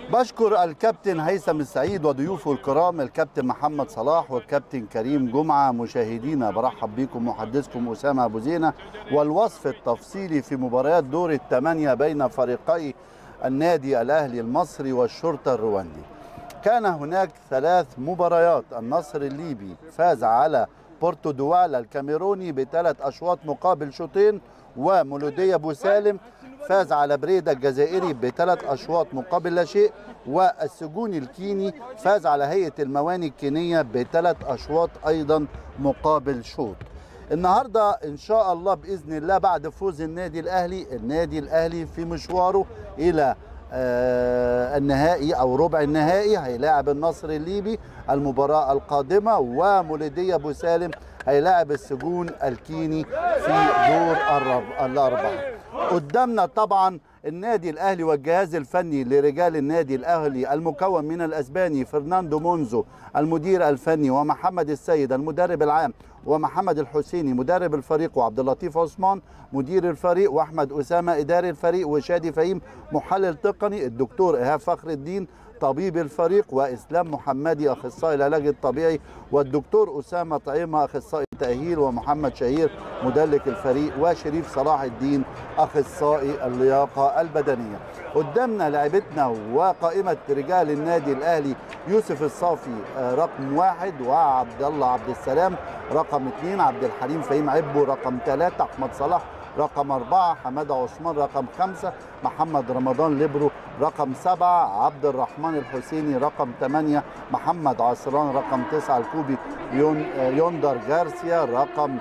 بشكر الكابتن هيثم السعيد وضيوفه الكرام الكابتن محمد صلاح والكابتن كريم جمعة مشاهدينا برحب بكم محدثكم أسامة أبو زينة والوصف التفصيلي في مباريات دور الثمانية بين فريقي النادي الأهلي المصري والشرطة الرواندي كان هناك ثلاث مباريات النصر الليبي فاز على بورتو دوال الكاميروني بثلاث أشواط مقابل شوطين ومولودية بوسالم فاز على بريدة الجزائري بثلاث أشواط مقابل لا شيء والسجون الكيني فاز على هيئة المواني الكينية بثلاث أشواط أيضا مقابل شوط النهاردة إن شاء الله بإذن الله بعد فوز النادي الأهلي النادي الأهلي في مشواره إلى آه النهائي او ربع النهائي هيلاعب النصر الليبي المباراه القادمه ومولوديه بوسالم هيلاعب السجون الكيني في دور الاربعه قدامنا طبعا النادي الاهلي والجهاز الفني لرجال النادي الاهلي المكون من الاسباني فرناندو مونزو المدير الفني ومحمد السيد المدرب العام ومحمد الحسيني مدرب الفريق وعبد اللطيف عثمان مدير الفريق واحمد اسامه اداري الفريق وشادي فهيم محلل تقني الدكتور ايهاب فخر الدين طبيب الفريق واسلام محمدي اخصائي العلاج الطبيعي والدكتور اسامه طعيمه اخصائي تاهيل ومحمد شهير مدلك الفريق وشريف صلاح الدين اخصائي اللياقه البدنيه قدامنا لعبتنا وقائمه رجال النادي الاهلي يوسف الصافي رقم واحد وعبد الله عبد السلام رقم اثنين عبد الحليم فهيم عبو رقم ثلاثه احمد صلاح رقم أربعة حمادة عثمان رقم خمسة محمد رمضان ليبرو رقم سبعة عبد الرحمن الحسيني رقم ثمانية محمد عصران رقم تسعة الكوبي يون يوندر جارسيا رقم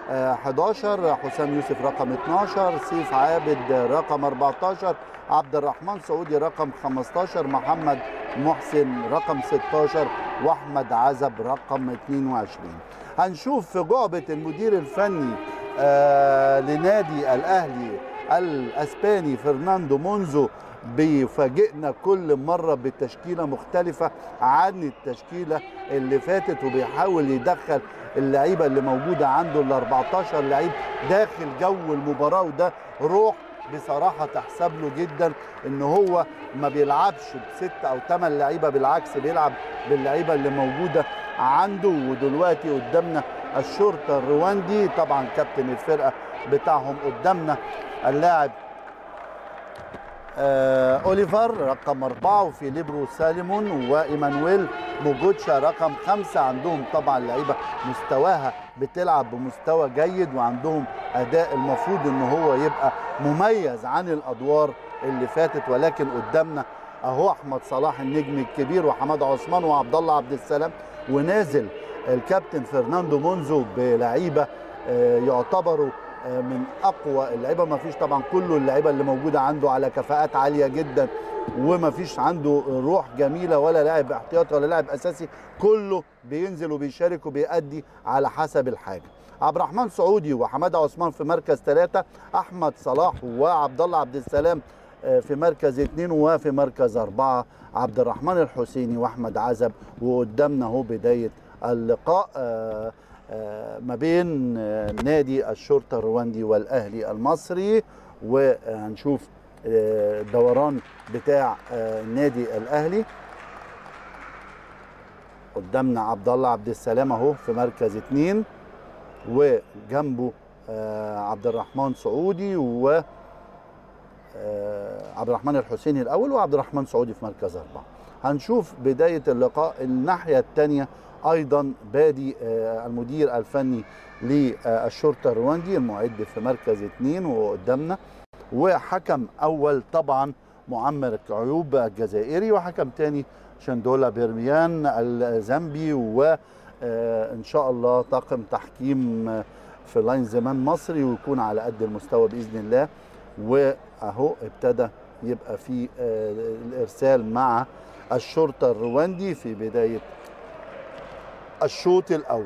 11 حسام يوسف رقم 12 سيف عابد رقم 14 عبد الرحمن سعودي رقم 15 محمد محسن رقم 16 واحمد عزب رقم 22 هنشوف في جعبة المدير الفني آه لنادي الاهلي الاسباني فرناندو مونزو بيفاجئنا كل مره بتشكيله مختلفه عن التشكيله اللي فاتت وبيحاول يدخل اللعيبه اللي موجوده عنده ال 14 لعيب داخل جو المباراه وده روح بصراحه تحسب له جدا ان هو ما بيلعبش بست او ثمان لعيبه بالعكس بيلعب باللعيبه اللي موجوده عنده ودلوقتي قدامنا الشرطه الرواندي طبعا كابتن الفرقه بتاعهم قدامنا اللاعب آه اوليفر رقم أربعة وفيليبرو سالمون وإيمانويل موجوتشا رقم خمسة عندهم طبعا لعيبة مستواها بتلعب بمستوى جيد وعندهم أداء المفروض إن هو يبقى مميز عن الأدوار اللي فاتت ولكن قدامنا أهو أحمد صلاح النجم الكبير وحماد عثمان وعبد الله عبد السلام ونازل الكابتن فرناندو مونزو بلعيبة آه يعتبروا من اقوى اللعيبه ما فيش طبعا كله اللعيبه اللي موجوده عنده على كفاءات عاليه جدا وما فيش عنده روح جميله ولا لاعب احتياطي ولا لاعب اساسي كله بينزل وبيشارك وبيأدي على حسب الحاجه عبد الرحمن سعودي وحماده عثمان في مركز ثلاثه احمد صلاح وعبد الله عبد السلام في مركز اثنين وفي مركز اربعه عبد الرحمن الحسيني واحمد عزب وقدامنا اهو بدايه اللقاء آه ما بين نادي الشرطة الرواندي والأهلي المصري وهنشوف الدوران بتاع النادي الأهلي قدامنا عبد الله عبد السلام اهو في مركز اتنين وجنبه عبد الرحمن سعودي و عبد الرحمن الحسيني الاول وعبد الرحمن سعودي في مركز اربعه هنشوف بدايه اللقاء الناحيه الثانيه ايضا بادي المدير الفني للشرطه الرواندي المعد في مركز اثنين وقدامنا وحكم اول طبعا معمر عيوب الجزائري وحكم ثاني شندولا بيرميان الزامبي وان شاء الله طاقم تحكيم في لاين زمان مصري ويكون على قد المستوى باذن الله واهو ابتدى يبقى في الارسال مع الشرطه الرواندي في بدايه الشوط الاول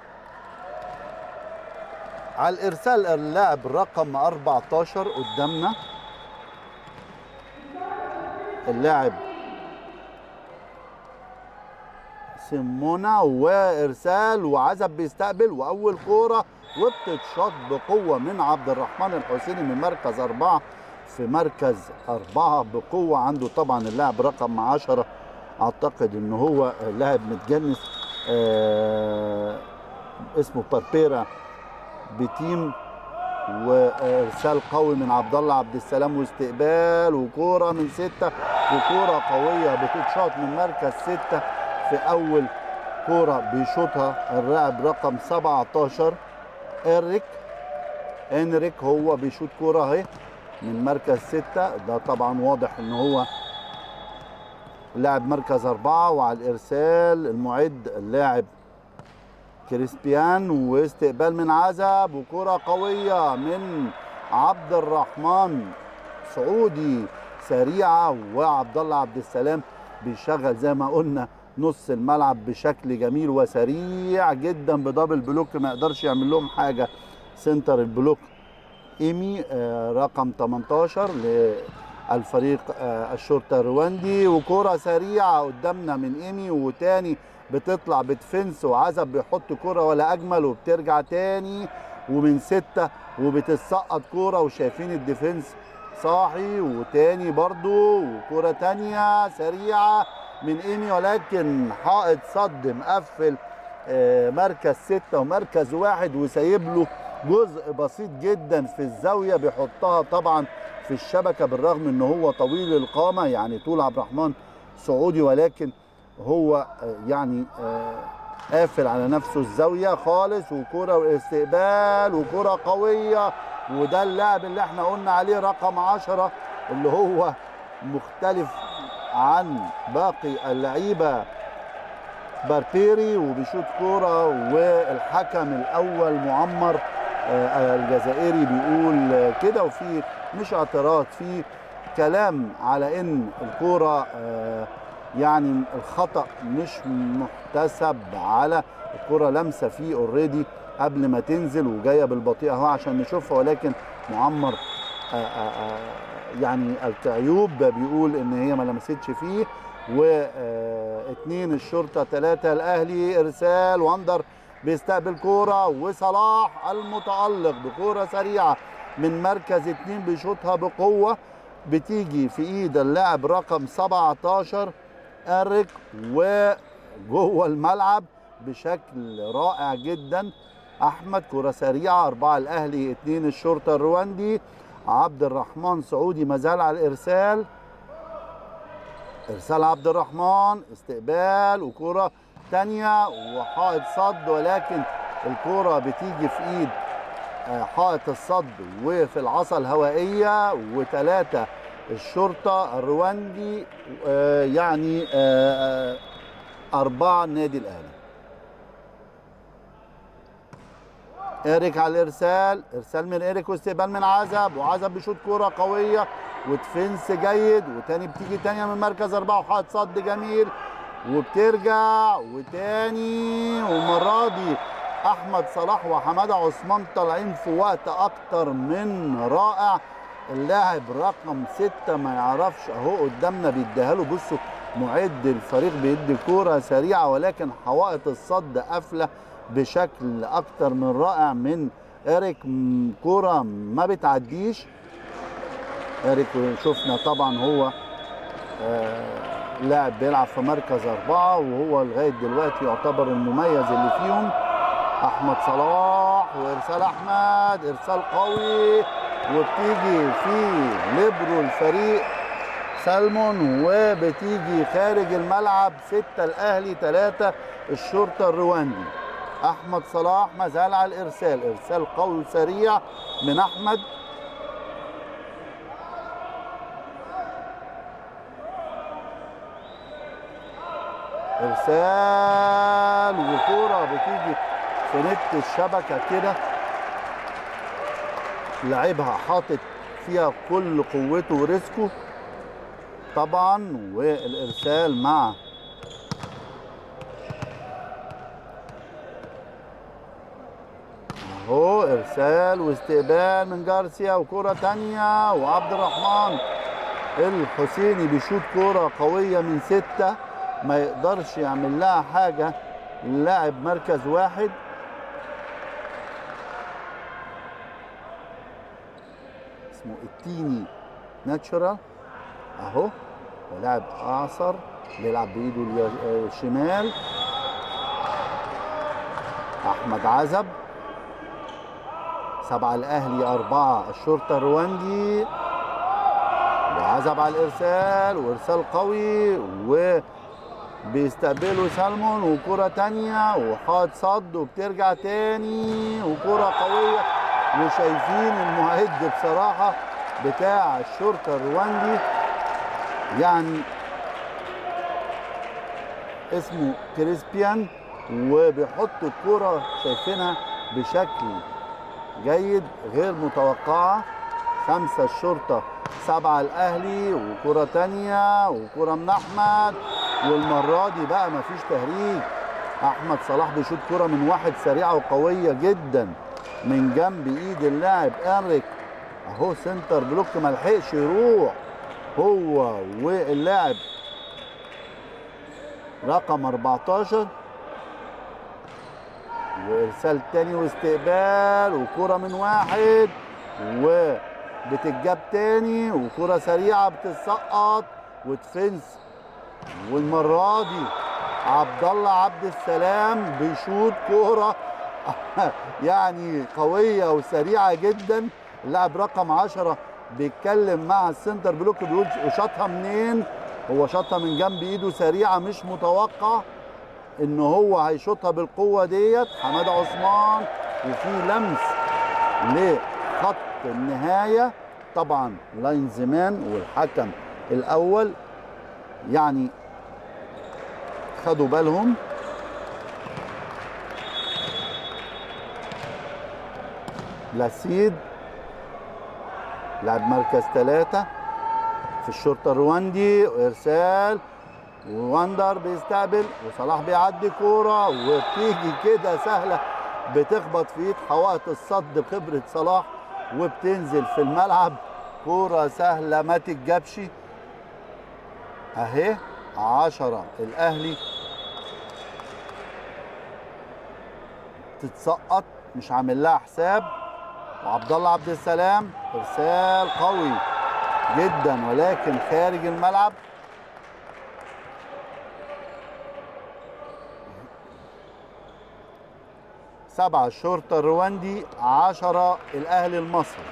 على الارسال اللاعب رقم 14 قدامنا اللاعب سيمونا وارسال وعزب بيستقبل واول كوره وبتتشاط بقوه من عبد الرحمن الحسيني من مركز اربعه في مركز أربعة بقوة عنده طبعا اللاعب رقم عشرة أعتقد إن هو لاعب متجنس آه اسمه باربيرا بتيم وارسال قوي من عبد الله عبد السلام واستقبال وكوره من سته وكوره قويه بتتشاط من مركز سته في اول كوره بيشوطها اللاعب رقم 17 إريك انريك هو بيشوط كوره اهي من مركز ستة ده طبعا واضح ان هو لاعب مركز أربعة وعلى الإرسال المعد اللاعب كريسبيان واستقبال من عزب وكرة قوية من عبد الرحمن سعودي سريعة وعبد الله عبد السلام بيشغل زي ما قلنا نص الملعب بشكل جميل وسريع جدا بدبل بلوك ما يقدرش يعمل لهم حاجة سنتر البلوك ايمي آه، رقم 18 للفريق آه، الشرطة الرواندي وكرة سريعة قدامنا من ايمي وتاني بتطلع بتفنس وعزب بيحط كرة ولا اجمل وبترجع تاني ومن ستة وبتسقط كرة وشايفين الديفنس صاحي وتاني برضو وكرة تانية سريعة من ايمي ولكن حائط صد مقفل آه، مركز ستة ومركز واحد وسايب له جزء بسيط جدا في الزاوية بيحطها طبعا في الشبكة بالرغم ان هو طويل القامة يعني طول عبد الرحمن سعودي ولكن هو آه، يعني آه، قافل على نفسه الزاوية خالص وكرة واستقبال وكرة قوية وده اللاعب اللي احنا قلنا عليه رقم عشرة اللي هو مختلف عن باقي اللعيبة باربيري وبيشوط كوره والحكم الاول معمر آه، الجزائري بيقول آه، كده وفي مش اعتراض في كلام على ان الكوره آه، يعني الخطا مش محتسب على الكوره لمسه فيه اوريدي قبل ما تنزل وجايه بالبطيئه اهو عشان نشوفها ولكن معمر آه، آه، آه، يعني الكعيوب بيقول ان هي ما لمستش فيه واثنين الشرطه ثلاثه الاهلي ارسال واندر بيستقبل كوره وصلاح المتالق بكوره سريعه من مركز اثنين بيشوطها بقوه بتيجي في ايد اللاعب رقم 17 اريك وجوه الملعب بشكل رائع جدا احمد كره سريعه اربعه الاهلي اثنين الشرطه الرواندي عبد الرحمن سعودي مازال على الارسال ارسال عبد الرحمن استقبال وكره تانية وحائط صد ولكن الكرة بتيجي في ايد آه، حائط الصد وفي العصا الهوائية وثلاثة الشرطة الرواندي آه، يعني آه، آه، أربعة النادي الأهلي إيريك على الإرسال إرسال من إيريك واستقبال من عزب وعزب بيشوط كرة قوية ودفنس جيد وتاني بتيجي تانية من مركز أربعة وحائط صد جميل وبترجع وتاني والمرة دي أحمد صلاح وحمادة عثمان طالعين في وقت أكتر من رائع اللاعب رقم ستة ما يعرفش أهو قدامنا بيديها له بصوا معد الفريق بيدي كورة سريعة ولكن حوائط الصد قافلة بشكل أكتر من رائع من إيريك م- كورة ما بتعديش إيريك شفنا طبعا هو آه لاعب بيلعب في مركز أربعة وهو لغاية دلوقتي يعتبر المميز اللي فيهم أحمد صلاح وإرسال أحمد إرسال قوي وبتيجي في ليبرو الفريق سالمون وبتيجي خارج الملعب ستة الأهلي ثلاثة الشرطة الرواندي أحمد صلاح ما زال على الإرسال إرسال قوي وسريع من أحمد ارسال وكوره بتيجي في نت الشبكه كده لعبها حاطط فيها كل قوته وريسكه طبعا والارسال مع اهو ارسال واستقبال من جارسيا وكرة تانية وعبد الرحمن الحسيني بيشوط كرة قوية من ستة ما يقدرش يعمل لها حاجة لاعب مركز واحد اسمه التيني ناتشورال اهو ولاعب اعصر بيلعب بايده اليا- الشمال احمد عزب سبعة الاهلي اربعة الشرطة الرواندي وعزب على الارسال وارسال قوي و بيستقبلوا سالمون وكرة تانية وحاط صد وبترجع تاني وكرة قوية وشايفين المعد بصراحة بتاع الشرطة الرواندي يعني اسمه كريسبيان وبيحط الكرة شايفينها بشكل جيد غير متوقعة خمسة الشرطة سبعة الأهلي وكرة تانية وكرة من أحمد والمرة دي بقى مفيش تهريج أحمد صلاح بيشوط كرة من واحد سريعة وقوية جدا من جنب إيد اللاعب إنريك أهو سنتر بلوك ملحقش يروح هو واللاعب رقم 14 وارسال تاني واستقبال وكرة من واحد وبتتجاب تاني وكرة سريعة بتتسقط وتفنس والمرة دي عبد الله عبد السلام بيشوط كورة يعني قوية وسريعة جدا اللاعب رقم 10 بيتكلم مع السنتر بلوك بيقول وشاطها منين هو شاطها من جنب ايده سريعة مش متوقع ان هو هيشوطها بالقوه ديت حماده عثمان وفي لمس لخط النهايه طبعا لاين زمان والحكم الاول يعني خدوا بالهم لاسيد لاعب مركز ثلاثة في الشرطة الرواندي وإرسال وواندر بيستقبل وصلاح بيعدي كورة وبتيجي كده سهلة بتخبط في ايد حوائط الصد بخبرة صلاح وبتنزل في الملعب كورة سهلة ما تتجابش اهي عشرة الاهلي تتسقط مش عامل لها حساب وعبد الله عبد السلام ارسال قوي جدا ولكن خارج الملعب سبعة الشرطة الرواندي عشرة الأهلي المصري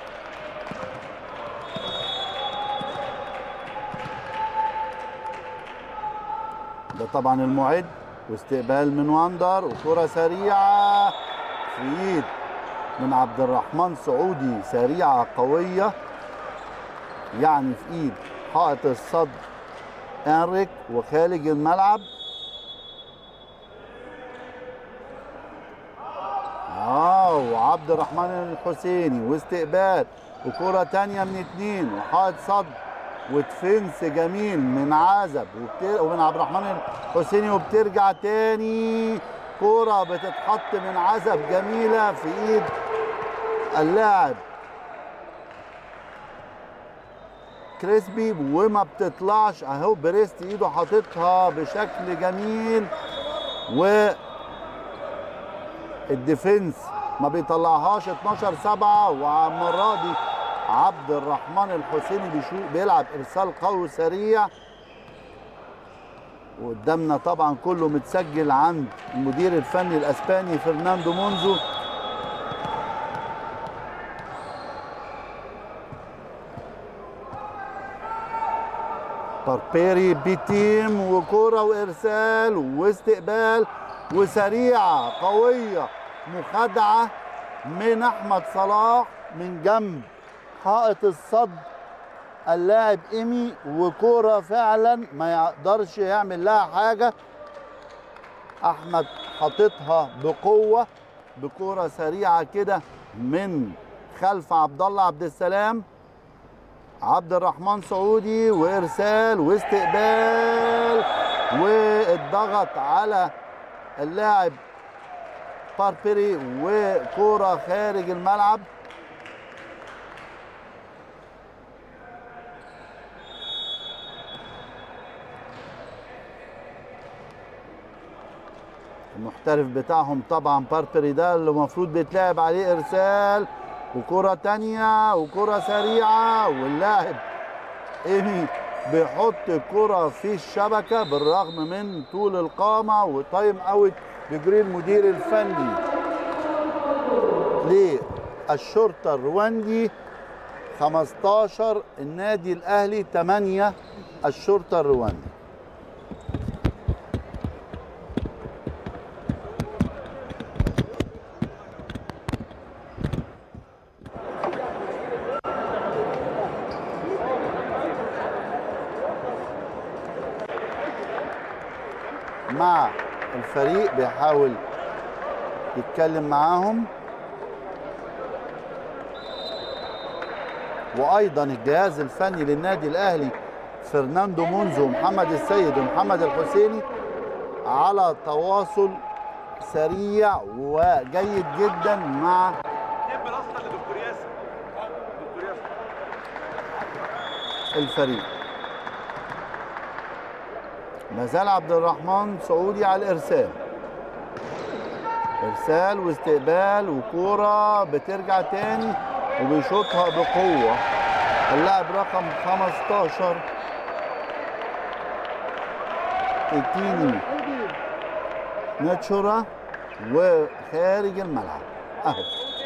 ده طبعا المعد واستقبال من واندر وكرة سريعة في ايد من عبد الرحمن سعودي سريعة قوية يعني في ايد حائط الصد انريك وخارج الملعب اه وعبد الرحمن الحسيني واستقبال وكرة تانية من اتنين وحائط صد وتفنس جميل من عزب وبت... ومن عبد الرحمن الحسيني وبترجع تاني كرة بتتحط من عزب جميلة في ايد اللاعب كريسبي وما بتطلعش اهو بريست ايده حاططها بشكل جميل و الديفنس ما بيطلعهاش 12 7 والمره دي عبد الرحمن الحسيني بيشوف بيلعب ارسال قوي سريع وقدامنا طبعا كله متسجل عند المدير الفني الاسباني فرناندو مونزو باربيري بيتيم وكرة وارسال واستقبال وسريعة قوية مخادعة من احمد صلاح من جنب حائط الصد اللاعب ايمي وكرة فعلا ما يقدرش يعمل لها حاجة احمد حاططها بقوة بكرة سريعة كده من خلف عبد الله عبد السلام عبد الرحمن سعودي وارسال واستقبال والضغط على اللاعب باربيري وكوره خارج الملعب المحترف بتاعهم طبعا باربيري ده اللي المفروض بيتلعب عليه ارسال وكرة تانية وكرة سريعة واللاعب ايمي بيحط الكرة في الشبكة بالرغم من طول القامة وتايم اوت بيجري المدير الفني للشرطة الرواندي 15 النادي الاهلي 8 الشرطة الرواندي مع الفريق بيحاول يتكلم معاهم وايضا الجهاز الفني للنادي الاهلي فرناندو مونزو ومحمد السيد ومحمد الحسيني على تواصل سريع وجيد جدا مع جيب الاصفر لدكتور ياسر دكتور ياسر الفريق ما زال عبد الرحمن سعودي على الارسال ارسال واستقبال وكوره بترجع تاني وبيشوطها بقوه اللاعب رقم 15 التيني ناتشورا وخارج الملعب اهو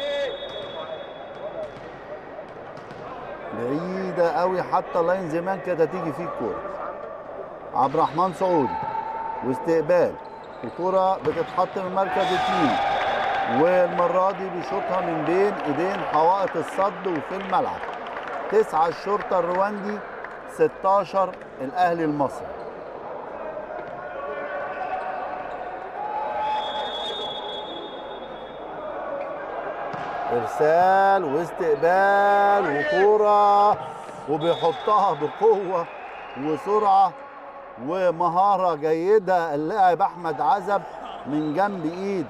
بعيدة قوي حتى لاين زمان كانت هتيجي فيه الكورة عبد الرحمن سعودي واستقبال وكرة بتتحط من مركز اثنين والمرة دي بيشوطها من بين ايدين حوائط الصد وفي الملعب تسعة الشرطة الرواندي 16 الاهلي المصري ارسال واستقبال وكوره وبيحطها بقوه وسرعه ومهاره جيده اللاعب احمد عزب من جنب ايد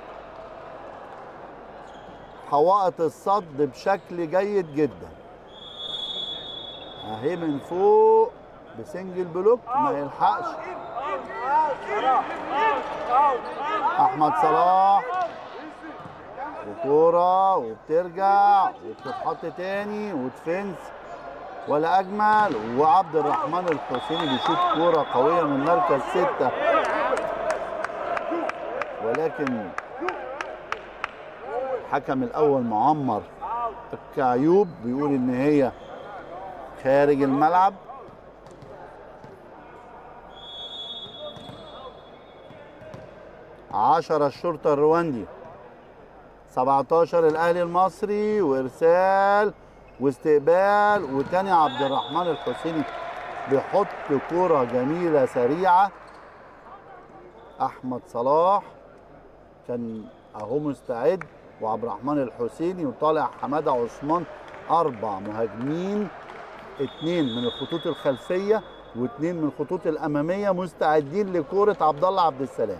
حوائط الصد بشكل جيد جدا اهي من فوق بسنجل بلوك ما يلحقش احمد صلاح وكوره وبترجع وبتتحط تاني وتفنس ولا اجمل وعبد الرحمن الحسيني بيشوط كوره قويه من مركز سته ولكن الحكم الاول معمر الكعيوب بيقول ان هي خارج الملعب عشرة الشرطة الرواندي 17 الاهلي المصري وارسال واستقبال وتاني عبد الرحمن الحسيني بيحط كرة جميلة سريعة احمد صلاح كان اهو مستعد وعبد الرحمن الحسيني وطالع حماده عثمان اربع مهاجمين اتنين من الخطوط الخلفيه واتنين من الخطوط الاماميه مستعدين لكوره عبد الله عبد السلام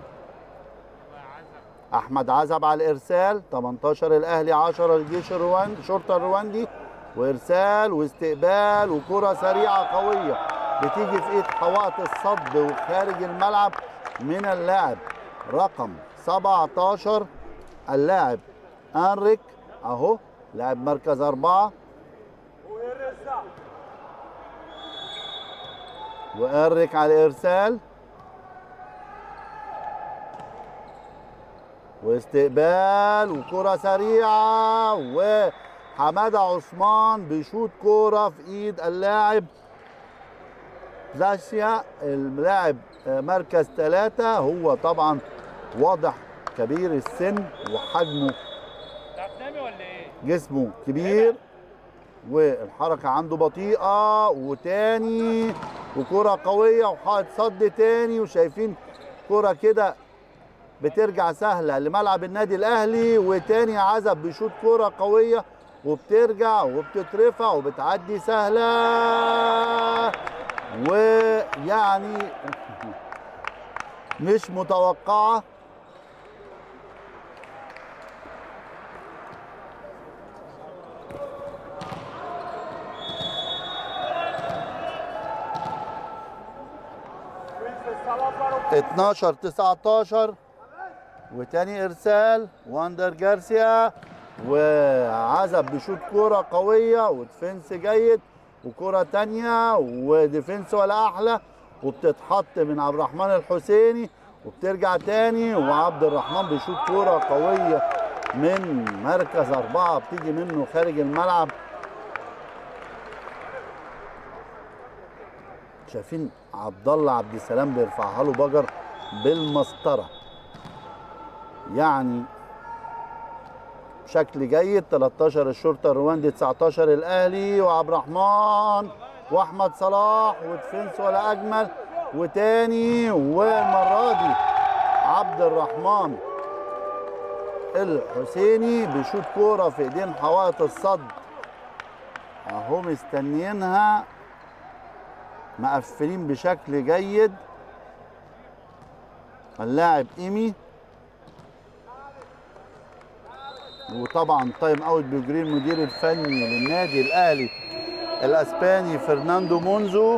احمد عزب على الارسال 18 الاهلي 10 الجيش الرواندي شرطه الرواندي وارسال واستقبال وكره سريعه قويه بتيجي في ايد حوائط الصد وخارج الملعب من اللاعب رقم 17 اللاعب انريك اهو لاعب مركز اربعه وانريك على الارسال واستقبال وكرة سريعة وحمادة عثمان بيشوط كرة في ايد اللاعب زاشيا اللاعب مركز ثلاثة هو طبعا واضح كبير السن وحجمه هتنامي ولا ايه؟ جسمه كبير والحركة عنده بطيئة وتاني وكرة قوية وحائط صد تاني وشايفين كرة كده بترجع سهلة لملعب النادي الأهلي وتاني عزب بيشوط كرة قوية وبترجع وبتترفع وبتعدي سهلة ويعني مش متوقعة اتناشر 19 وتاني ارسال واندر جارسيا وعزب بيشوط كوره قويه وديفنس جيد وكره تانية وديفنس ولا احلى وبتتحط من عبد الرحمن الحسيني وبترجع تاني وعبد الرحمن بيشوط كوره قويه من مركز اربعه بتيجي منه خارج الملعب شايفين عبد الله عبد السلام بيرفعها له بجر بالمسطره يعني بشكل جيد 13 الشرطه الرواندي 19 الاهلي وعبد الرحمن واحمد صلاح ودفنس ولا اجمل وتاني والمره دي عبد الرحمن الحسيني بيشوط كوره في ايدين حوائط الصد اهو مستنيينها مقفلين بشكل جيد اللاعب ايمي وطبعا تايم اوت بيجري المدير الفني للنادي الاهلي الاسباني فرناندو مونزو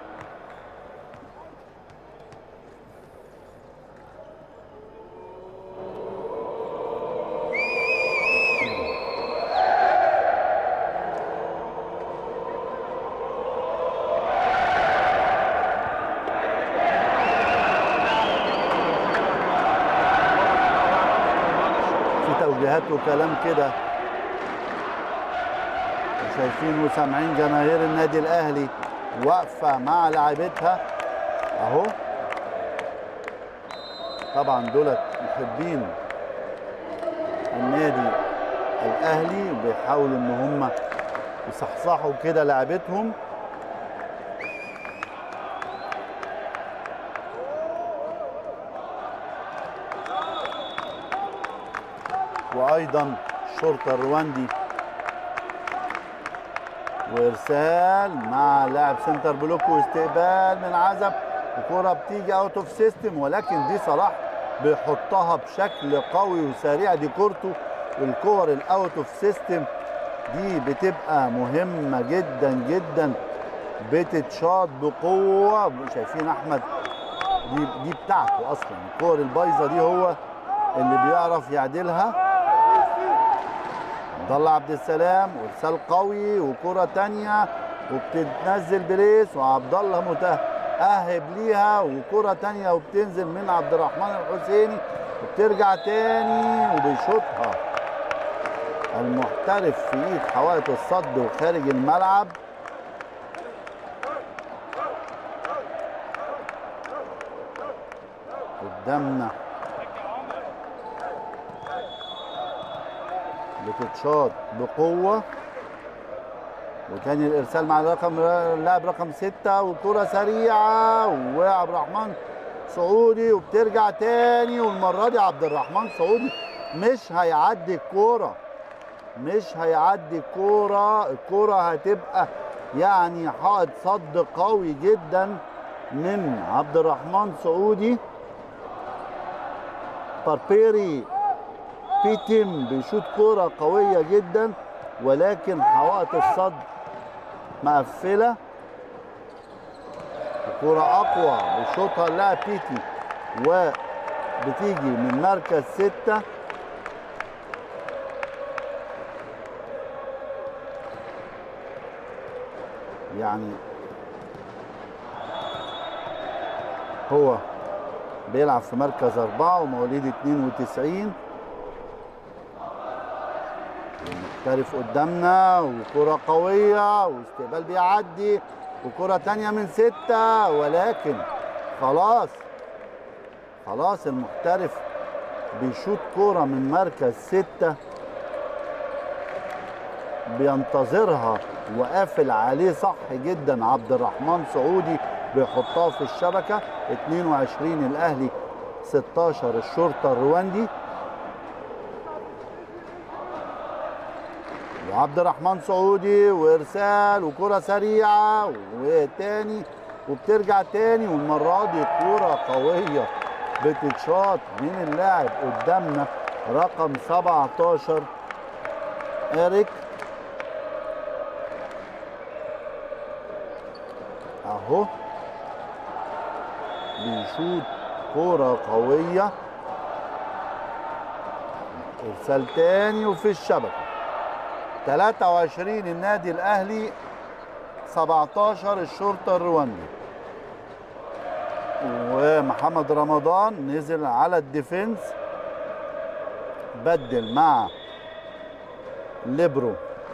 في توجيهات وكلام كده وشايفين وسامعين جماهير النادي الاهلي واقفه مع لاعبتها اهو طبعا دولت محبين النادي الاهلي بيحاولوا ان هم يصحصحوا كده لعبتهم وايضا الشرطه الرواندي وارسال مع لاعب سنتر بلوك واستقبال من عزب وكره بتيجي اوت اوف سيستم ولكن دي صلاح بيحطها بشكل قوي وسريع دي كورته الكور الاوت اوف سيستم دي بتبقى مهمه جدا جدا بتتشاط بقوه شايفين احمد دي دي بتاعته اصلا الكور البايظه دي هو اللي بيعرف يعدلها عبد الله عبد السلام وارسال قوي وكره تانية وبتتنزل بريس وعبد الله متاهب ليها وكره تانية وبتنزل من عبد الرحمن الحسيني وبترجع تاني وبيشوطها المحترف في ايد حوائط الصد وخارج الملعب قدامنا بتتشاط بقوة وتاني الإرسال مع الرقم اللاعب رقم ستة وكرة سريعة وعبد الرحمن سعودي وبترجع تاني والمرة دي عبد الرحمن سعودي مش هيعدي الكورة مش هيعدي الكورة الكورة هتبقى يعني حائط صد قوي جدا من عبد الرحمن سعودي باربيري بيتم بيشوط كرة قوية جدا ولكن حوائط الصد مقفلة كرة أقوى بيشوطها اللاعب بيتي وبتيجي من مركز ستة يعني هو بيلعب في مركز أربعة ومواليد 92 محترف قدامنا وكرة قوية واستقبال بيعدي وكرة تانية من ستة ولكن خلاص خلاص المحترف بيشوط كرة من مركز ستة بينتظرها وقافل عليه صح جدا عبد الرحمن سعودي بيحطها في الشبكة 22 الأهلي 16 الشرطة الرواندي وعبد الرحمن سعودي وارسال وكره سريعه وتاني وبترجع تاني والمره دي كوره قويه بتتشاط من اللاعب قدامنا رقم 17 اريك اهو بيشوط كوره قويه ارسال تاني وفي الشبكه 23 النادي الاهلي 17 الشرطه الرواندي ومحمد رمضان نزل على الديفنس بدل مع ليبرو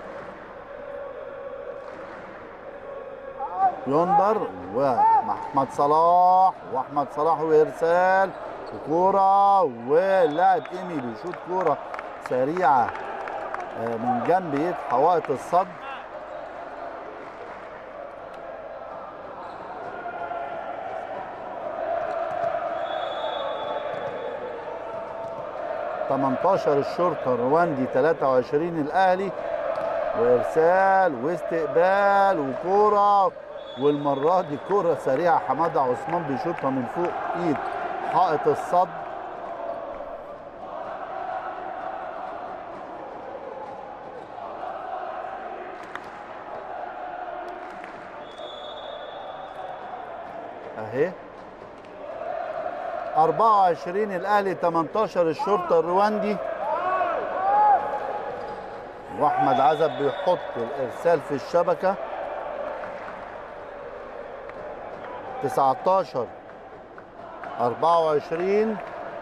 يندر ومحمد صلاح واحمد صلاح وارسال وكوره واللاعب ايمي بيشوط كوره سريعه آه، من جنب يد حوائط الصد تمنتاشر الشرطة الرواندي 23 الأهلي وإرسال واستقبال وكورة والمرة دي كورة سريعة حمادة عثمان بيشوطها من فوق إيد حائط الصد اهي 24 الاهلي 18 الشرطه الرواندي واحمد عزب بيحط الارسال في الشبكه 19 24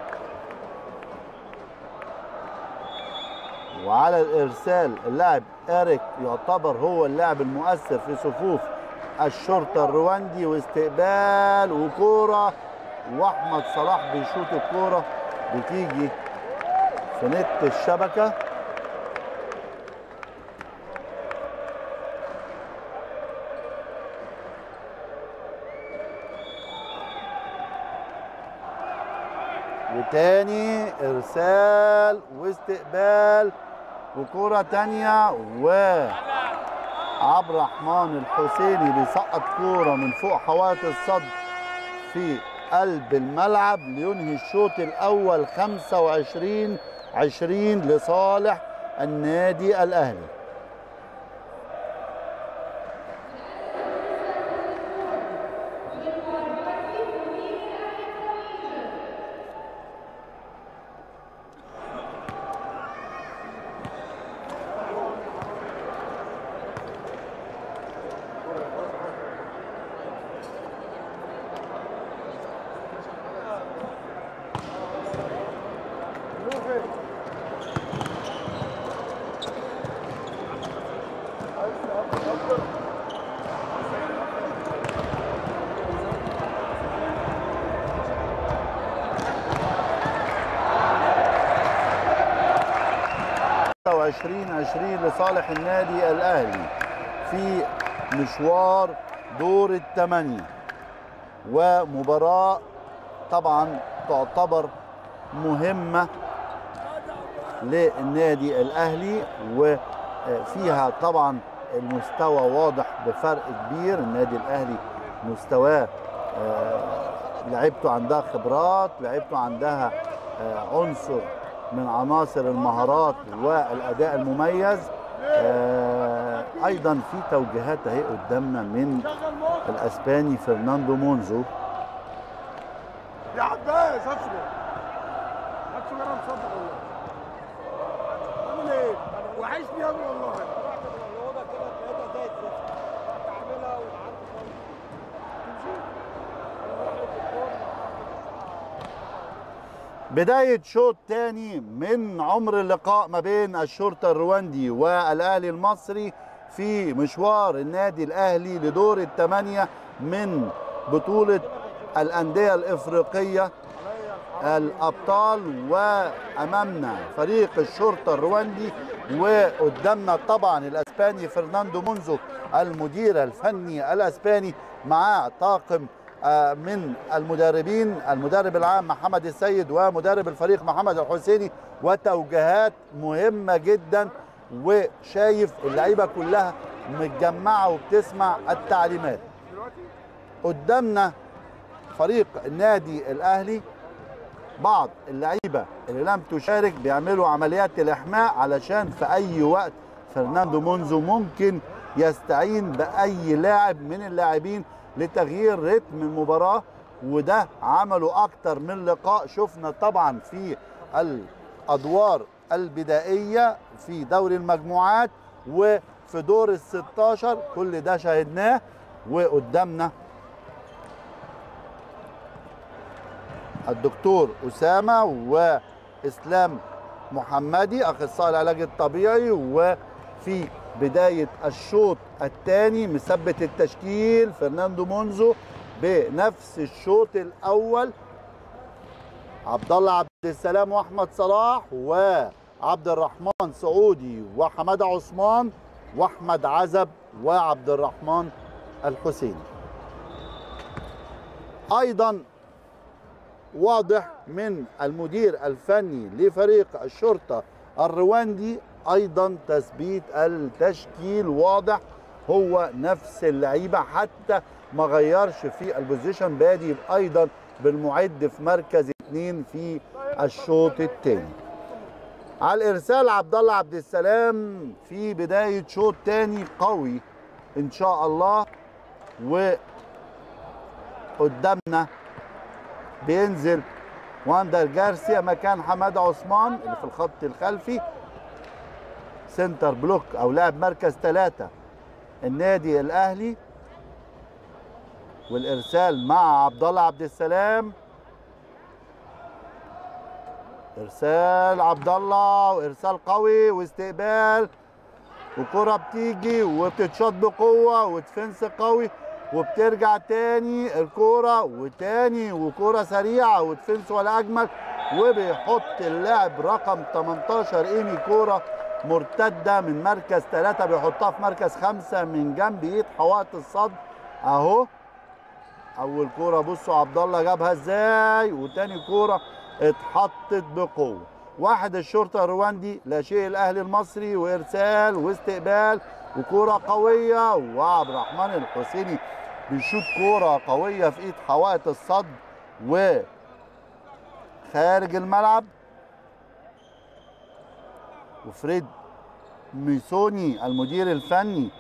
وعلى الارسال اللاعب اريك يعتبر هو اللاعب المؤثر في صفوف الشرطه الرواندي واستقبال وكوره واحمد صلاح بيشوط الكوره بتيجي في نت الشبكه وتاني ارسال واستقبال وكرة تانية و عبد الرحمن الحسيني بيسقط كورة من فوق حوائط الصد في قلب الملعب لينهي الشوط الأول 25 20 لصالح النادي الأهلي وعشرين عشرين لصالح النادي الأهلي في مشوار دور الثمانية ومباراة طبعا تعتبر مهمة للنادي الأهلي وفيها طبعا المستوى واضح بفرق كبير النادي الأهلي مستواه آه، لعيبته عندها خبرات لعيبته عندها آه، عنصر من عناصر المهارات والاداء المميز آه، ايضا في توجيهات اهي قدامنا من الاسباني فرناندو مونزو يا عباس اصبر اصبر انا مصدق والله عامل ايه؟ وحشني يا ابني والله الوضع كده تلاته زي الزفت هتعملها وعندي خالص تمشي انا هروح الدكتور بداية شوط تاني من عمر اللقاء ما بين الشرطة الرواندي والأهلي المصري في مشوار النادي الأهلي لدور الثمانية من بطولة الأندية الإفريقية الأبطال وأمامنا فريق الشرطة الرواندي وقدامنا طبعا الأسباني فرناندو منزو المدير الفني الأسباني مع طاقم آه، من المدربين المدرب العام محمد السيد ومدرب الفريق محمد الحسيني وتوجيهات مهمة جدا وشايف اللعيبة كلها متجمعة وبتسمع التعليمات قدامنا فريق النادي الأهلي بعض اللعيبة اللي لم تشارك بيعملوا عمليات الإحماء علشان في أي وقت فرناندو مونزو ممكن يستعين بأي لاعب من اللاعبين لتغيير رتم المباراة وده عملوا أكتر من لقاء شفنا طبعا في الأدوار البدائيه في دوري المجموعات وفي دور ال 16 كل ده شاهدناه وقدامنا الدكتور اسامه واسلام محمدي اخصائي العلاج الطبيعي وفي بدايه الشوط الثاني مثبت التشكيل فرناندو مونزو بنفس الشوط الاول عبد الله عبد السلام واحمد صلاح وعبد الرحمن سعودي وحماده عثمان واحمد عزب وعبد الرحمن الحسيني ايضا واضح من المدير الفني لفريق الشرطه الرواندي ايضا تثبيت التشكيل واضح هو نفس اللعيبه حتى ما غيرش في البوزيشن بادي ايضا بالمعد في مركز اثنين في الشوط الثاني على الارسال عبد الله عبد السلام في بدايه شوط ثاني قوي ان شاء الله وقدامنا بينزل واندر جارسيا مكان حماده عثمان اللي في الخط الخلفي سنتر بلوك او لاعب مركز ثلاثة النادي الاهلي والارسال مع عبد الله عبد السلام ارسال عبد الله وارسال قوي واستقبال وكرة بتيجي وبتتشاط بقوة ودفنس قوي وبترجع تاني الكرة وتاني وكرة سريعة ودفنس ولا أجمل وبيحط اللاعب رقم 18 إيمي كرة مرتدة من مركز ثلاثة بيحطها في مركز خمسة من جنب ايد حوائط الصد اهو اول كوره بصوا عبد الله جابها ازاي وتاني كوره اتحطت بقوه واحد الشرطه الرواندي لا شيء الاهلي المصري وارسال واستقبال وكوره قويه وعبد الرحمن الحسيني بيشوط كوره قويه في ايد حوائط الصد و خارج الملعب وفريد ميسوني المدير الفني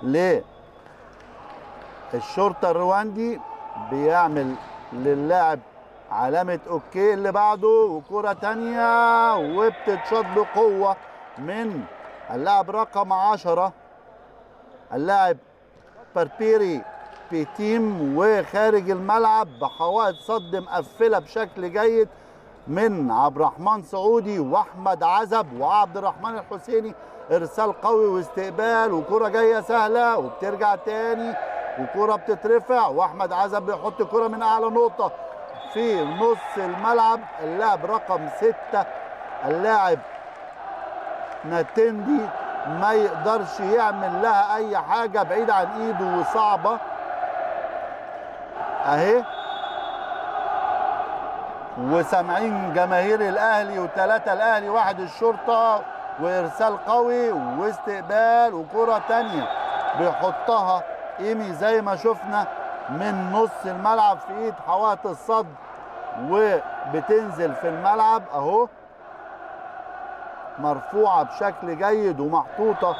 للشرطه الرواندي بيعمل للاعب علامة اوكي اللي بعده وكرة تانية وبتتشاط بقوة من اللاعب رقم عشرة اللاعب باربيري بيتيم وخارج الملعب بحوائط صد مقفلة بشكل جيد من عبد الرحمن سعودي واحمد عزب وعبد الرحمن الحسيني ارسال قوي واستقبال وكرة جاية سهلة وبترجع تاني وكرة بتترفع واحمد عزب بيحط كرة من اعلى نقطة في نص الملعب اللاعب رقم ستة اللاعب ناتندي ما يقدرش يعمل لها اي حاجة بعيد عن ايده وصعبة اهي وسامعين جماهير الاهلي وثلاثة الاهلي واحد الشرطة وارسال قوي واستقبال وكرة تانية بيحطها ايمي زي ما شفنا من نص الملعب في ايد حوائط الصد وبتنزل في الملعب اهو مرفوعه بشكل جيد ومحطوطه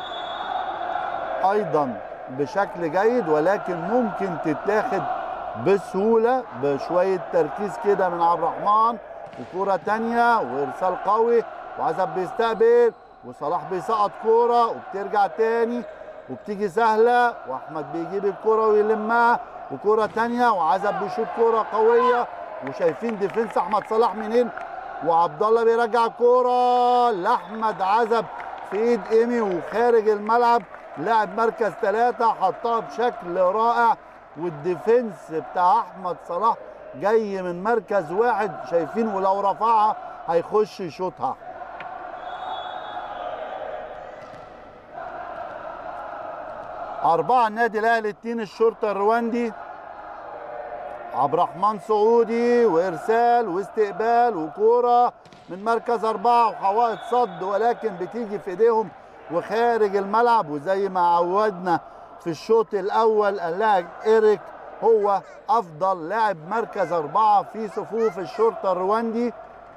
ايضا بشكل جيد ولكن ممكن تتاخد بسهوله بشويه تركيز كده من عبد الرحمن وكوره تانية وارسال قوي وعزب بيستقبل وصلاح بيسقط كوره وبترجع تاني وبتيجي سهله واحمد بيجيب الكوره ويلمها وكوره تانية وعزب بيشوط كوره قويه وشايفين ديفنس احمد صلاح منين وعبد الله بيرجع كوره لاحمد عزب في ايد ايمي وخارج الملعب لاعب مركز ثلاثة حطها بشكل رائع والديفنس بتاع احمد صلاح جاي من مركز واحد شايفين ولو رفعها هيخش يشوطها أربعة النادي الأهلي اتنين الشرطة الرواندي عبد الرحمن سعودي وإرسال واستقبال وكورة من مركز أربعة وحوائط صد ولكن بتيجي في إيديهم وخارج الملعب وزي ما عودنا في الشوط الأول اللاعب إيريك هو أفضل لاعب مركز أربعة في صفوف الشرطة الرواندي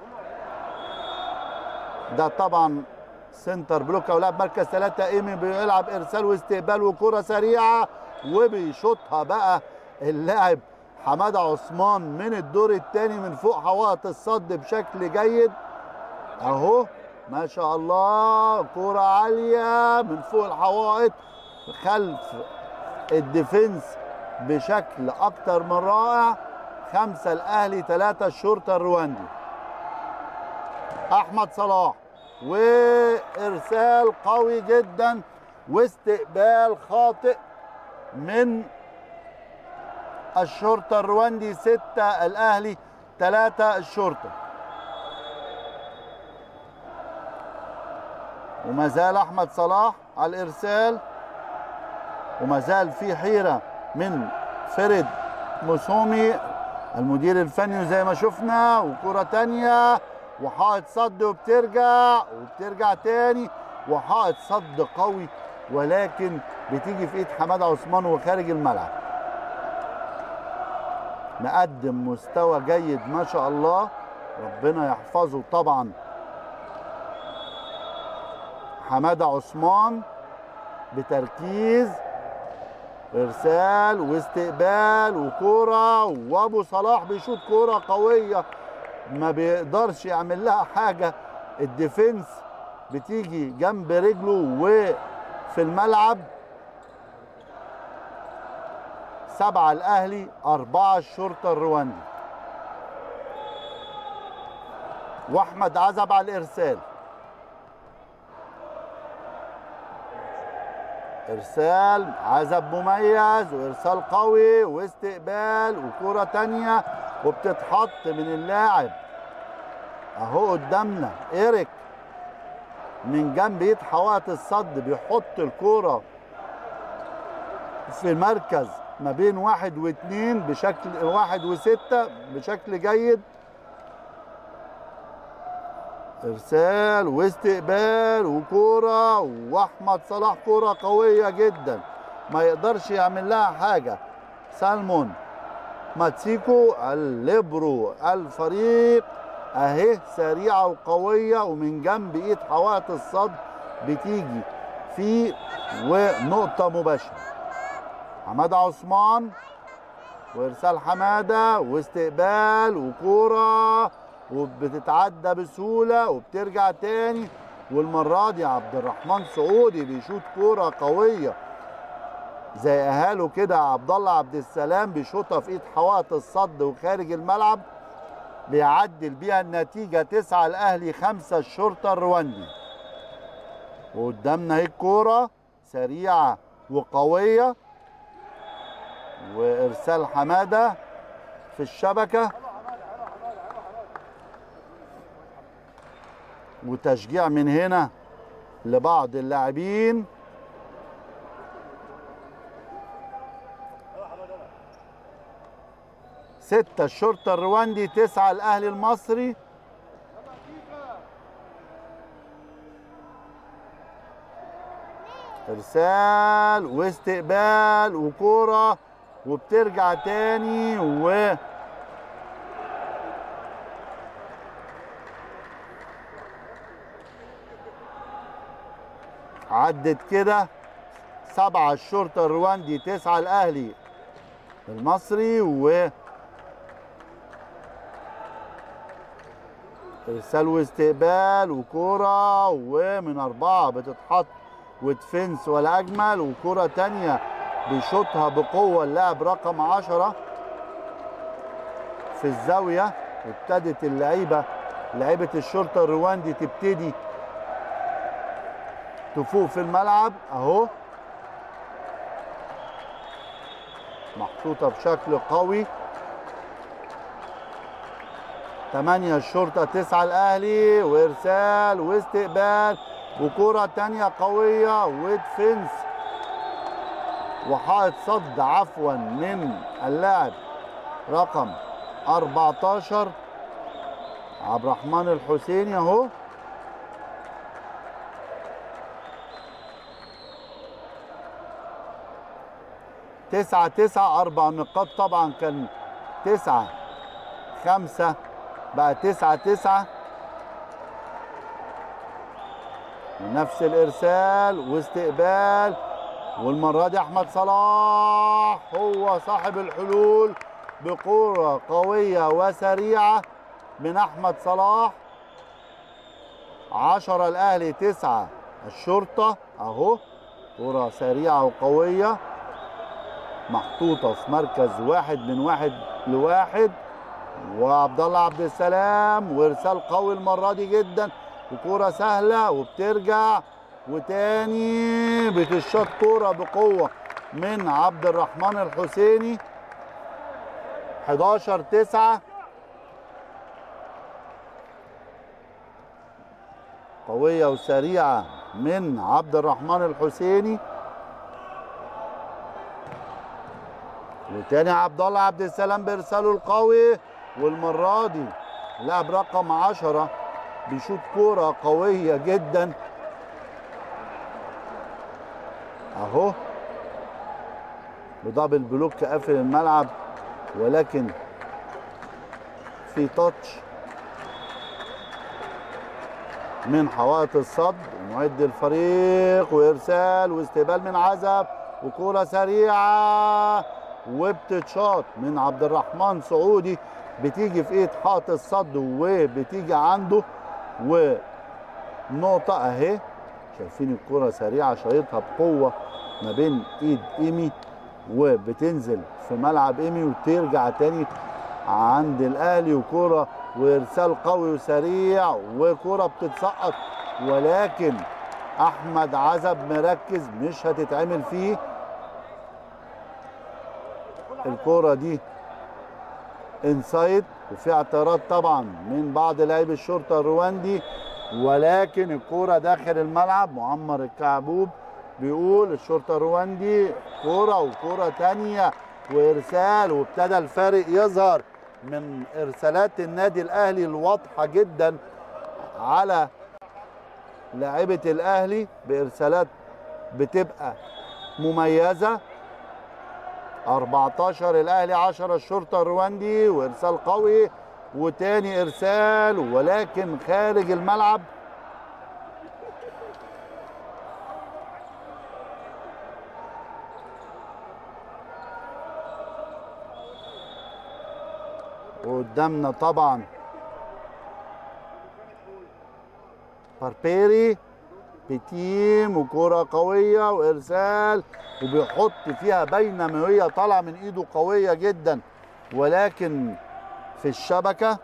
ده طبعا سنتر بلوك او لاعب مركز ثلاثة ايمي بيلعب ارسال واستقبال وكرة سريعة وبيشوطها بقى اللاعب حمادة عثمان من الدور الثاني من فوق حوائط الصد بشكل جيد اهو ما شاء الله كرة عالية من فوق الحوائط خلف الديفنس بشكل أكتر من رائع خمسة الأهلي ثلاثة الشرطة الرواندي أحمد صلاح وإرسال قوي جدا واستقبال خاطئ من الشرطة الرواندي ستة الأهلي ثلاثة الشرطة وما زال أحمد صلاح على الإرسال وما زال في حيرة من فرد مسومي المدير الفني زي ما شفنا وكرة تانية وحائط صد وبترجع وبترجع تاني وحائط صد قوي ولكن بتيجي في ايد حماد عثمان وخارج الملعب مقدم مستوى جيد ما شاء الله ربنا يحفظه طبعا حماده عثمان بتركيز ارسال واستقبال وكوره وابو صلاح بيشوط كوره قويه ما بيقدرش يعمل لها حاجه الديفنس بتيجي جنب رجله وفي الملعب سبعة الأهلي أربعة الشرطة الرواندي وأحمد عزب على الإرسال إرسال عزب مميز وإرسال قوي واستقبال وكرة تانية وبتتحط من اللاعب أهو قدامنا إيريك من جنب ايد حوائط الصد بيحط الكوره في مركز ما بين واحد واثنين بشكل واحد وستة بشكل جيد ارسال واستقبال وكوره واحمد صلاح كوره قويه جدا ما يقدرش يعمل لها حاجه سالمون ماتسيكو الليبرو الفريق اهي سريعه وقويه ومن جنب ايد حوائط الصد بتيجي في ونقطه مباشره حماده عثمان وارسال حماده واستقبال وكوره وبتتعدى بسهوله وبترجع تاني والمره دي عبد الرحمن سعودي بيشوط كوره قويه زي اهاله كده عبد الله عبد السلام بيشوطها في ايد حوائط الصد وخارج الملعب بيعدل بيها النتيجه تسعه الاهلي خمسه الشرطه الرواندي وقدامنا اهي الكوره سريعه وقويه وارسال حماده في الشبكه وتشجيع من هنا لبعض اللاعبين ستة الشرطة الرواندي تسعة الأهلي المصري إرسال واستقبال وكورة وبترجع تاني و عدت كده سبعة الشرطة الرواندي تسعة الأهلي المصري و ارسال واستقبال وكرة ومن أربعة بتتحط ودفنس ولا أجمل وكرة تانية بيشوطها بقوة اللاعب رقم عشرة في الزاوية وابتدت اللعيبة لعيبة الشرطة الرواندي تبتدي تفوق في الملعب اهو محطوطة بشكل قوي تمانية الشرطة تسعة الأهلي وإرسال واستقبال وكرة تانية قوية ودفنس وحائط صد عفوا من اللاعب رقم 14 عبد الرحمن الحسيني اهو تسعة تسعة أربع نقاط طبعا كان تسعة خمسة بقى تسعة تسعة ونفس الإرسال واستقبال والمرة دي أحمد صلاح هو صاحب الحلول بكرة قوية وسريعة من أحمد صلاح 10 الاهلي 9 الشرطه اهو كره سريعه وقويه محطوطه في مركز واحد من واحد لواحد وعبد الله عبد السلام وارسال قوي المره دي جدا وكوره سهله وبترجع وتاني بتشاط كوره بقوه من عبد الرحمن الحسيني 11 9 قويه وسريعه من عبد الرحمن الحسيني وتاني عبد الله عبد السلام بارساله القوي والمره دي لاعب رقم 10 بيشوط كوره قويه جدا اهو بدبل بلوك قافل الملعب ولكن في تاتش من حوائط الصد معد الفريق وارسال واستقبال من عزب وكوره سريعه وبتتشاط من عبد الرحمن سعودي بتيجي في ايد حائط الصد وبتيجي عنده ونقطه اهي شايفين الكرة سريعة شايطها بقوة ما بين ايد ايمي وبتنزل في ملعب ايمي وترجع تاني عند الاهلي وكرة وارسال قوي وسريع وكرة بتتسقط ولكن احمد عزب مركز مش هتتعمل فيه الكرة دي انسايد وفي اعتراض طبعا من بعض لاعبي الشرطة الرواندي ولكن الكرة داخل الملعب معمر الكعبوب بيقول الشرطة الرواندي كرة وكرة تانية وإرسال وابتدى الفارق يظهر من إرسالات النادي الأهلي الواضحة جدا على لاعبة الأهلي بإرسالات بتبقى مميزة 14 الأهلي 10 الشرطة الرواندي وإرسال قوي وتاني ارسال ولكن خارج الملعب وقدامنا طبعا باربيري بتيم وكرة قوية وإرسال وبيحط فيها بينما هي طالعة من إيده قوية جدا ولكن في الشبكة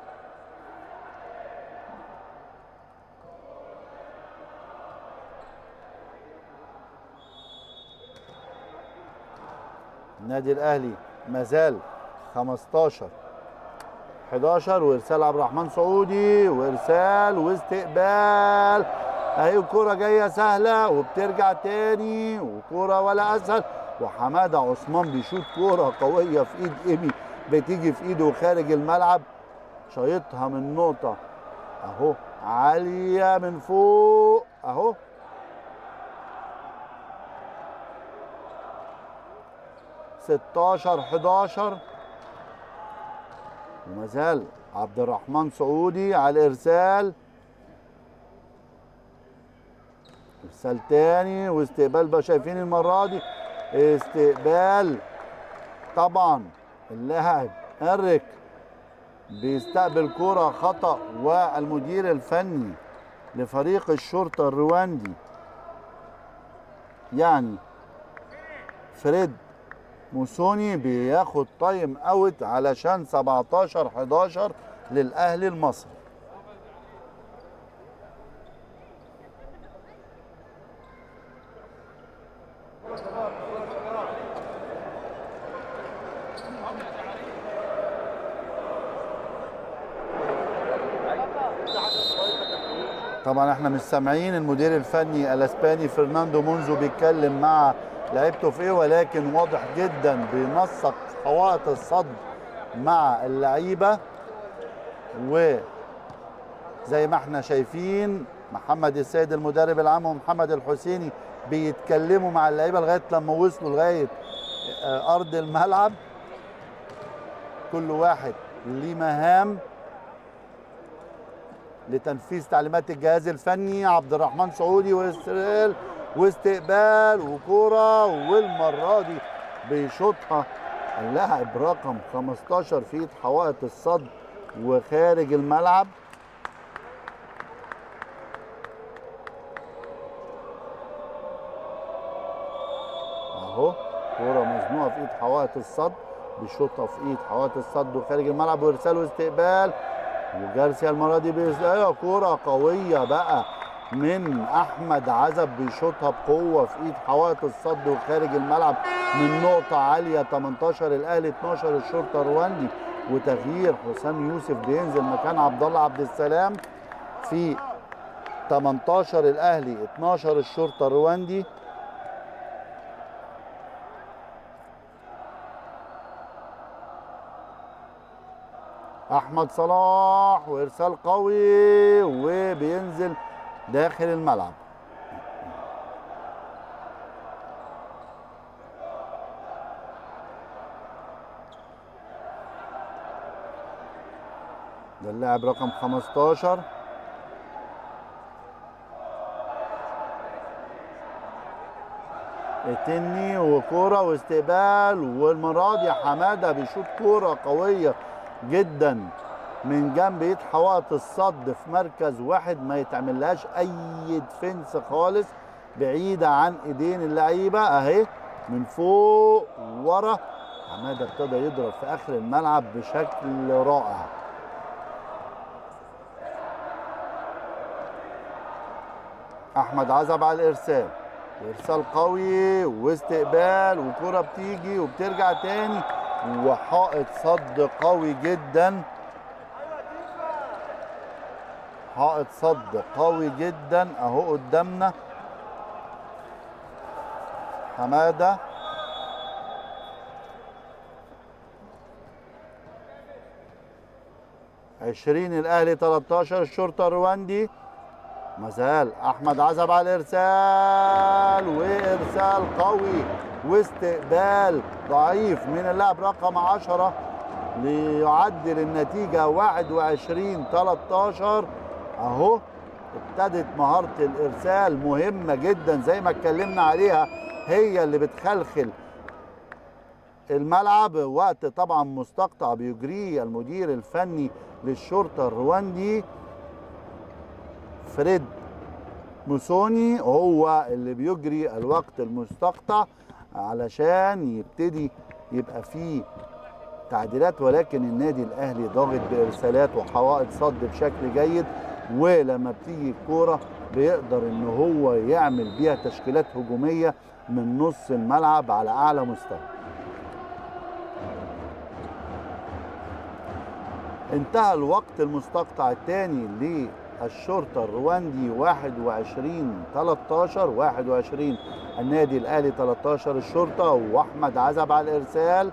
النادي الاهلي مازال 15 11 وارسال عبد الرحمن سعودي وارسال واستقبال اهي الكرة جاية سهلة وبترجع تاني وكرة ولا اسهل وحمادة عثمان بيشوط كرة قوية في ايد ايمي بتيجي في ايده خارج الملعب شايطها من نقطة اهو عالية من فوق اهو ستاشر حداشر وما زال عبد الرحمن سعودي على الارسال ارسال تاني واستقبال بقى شايفين المره دي استقبال طبعا اللاعب ارك بيستقبل كرة خطأ والمدير الفني لفريق الشرطة الرواندي يعني فريد موسوني بياخد تايم اوت علشان 17 11 للاهلي المصري طبعا احنا مش سامعين المدير الفني الاسباني فرناندو مونزو بيتكلم مع لعيبته في ايه ولكن واضح جدا بينسق حوائط الصد مع اللعيبه وزي ما احنا شايفين محمد السيد المدرب العام ومحمد الحسيني بيتكلموا مع اللعيبه لغايه لما وصلوا لغايه آه، ارض الملعب كل واحد ليه مهام لتنفيذ تعليمات الجهاز الفني عبد الرحمن سعودي واستقبال واستقبال وكرة والمرة دي بيشوطها اللاعب رقم 15 في ايد حوائط الصد وخارج الملعب مزنوقه في ايد حوائط الصد بيشوطها في ايد حوائط الصد وخارج الملعب وارسال واستقبال وجارسيا المره دي بيس- ايوه كوره قويه بقى من احمد عزب بيشوطها بقوه في ايد حوائط الصد وخارج الملعب من نقطه عاليه 18 الاهلي 12 الشرطه الرواندي وتغيير حسام يوسف بينزل مكان عبد الله عبد السلام في 18 الاهلي 12 الشرطه الرواندي احمد صلاح وارسال قوي وبينزل داخل الملعب ده اللاعب رقم 15 التني وكرة واستقبال والمرة دي حمادة بيشوط كرة قوية جدا من جنب ايد حوائط الصد في مركز واحد ما يتعملهاش اي ديفنس خالص بعيدة عن ايدين اللعيبة اهي من فوق ورا حمادة ابتدى يضرب في اخر الملعب بشكل رائع احمد عزب على الارسال ارسال قوي واستقبال وكرة بتيجي وبترجع تاني وحائط صد قوي جدا حائط صد قوي جدا اهو قدامنا حماده عشرين الاهلي 13 الشرطه الرواندي ما زال احمد عزب على الارسال وارسال قوي واستقبال ضعيف من اللاعب رقم 10 ليعدل النتيجه 21 13 اهو ابتدت مهاره الارسال مهمه جدا زي ما اتكلمنا عليها هي اللي بتخلخل الملعب وقت طبعا مستقطع بيجريه المدير الفني للشرطه الرواندي فريد موسوني هو اللي بيجري الوقت المستقطع علشان يبتدي يبقى فيه تعديلات ولكن النادي الاهلي ضاغط بارسالات وحوائط صد بشكل جيد ولما بتيجي الكوره بيقدر ان هو يعمل بيها تشكيلات هجوميه من نص الملعب على اعلى مستوى انتهى الوقت المستقطع الثاني للشرطة الرواندي 21 13 21 النادي الاهلي 13 الشرطة واحمد عزب على الارسال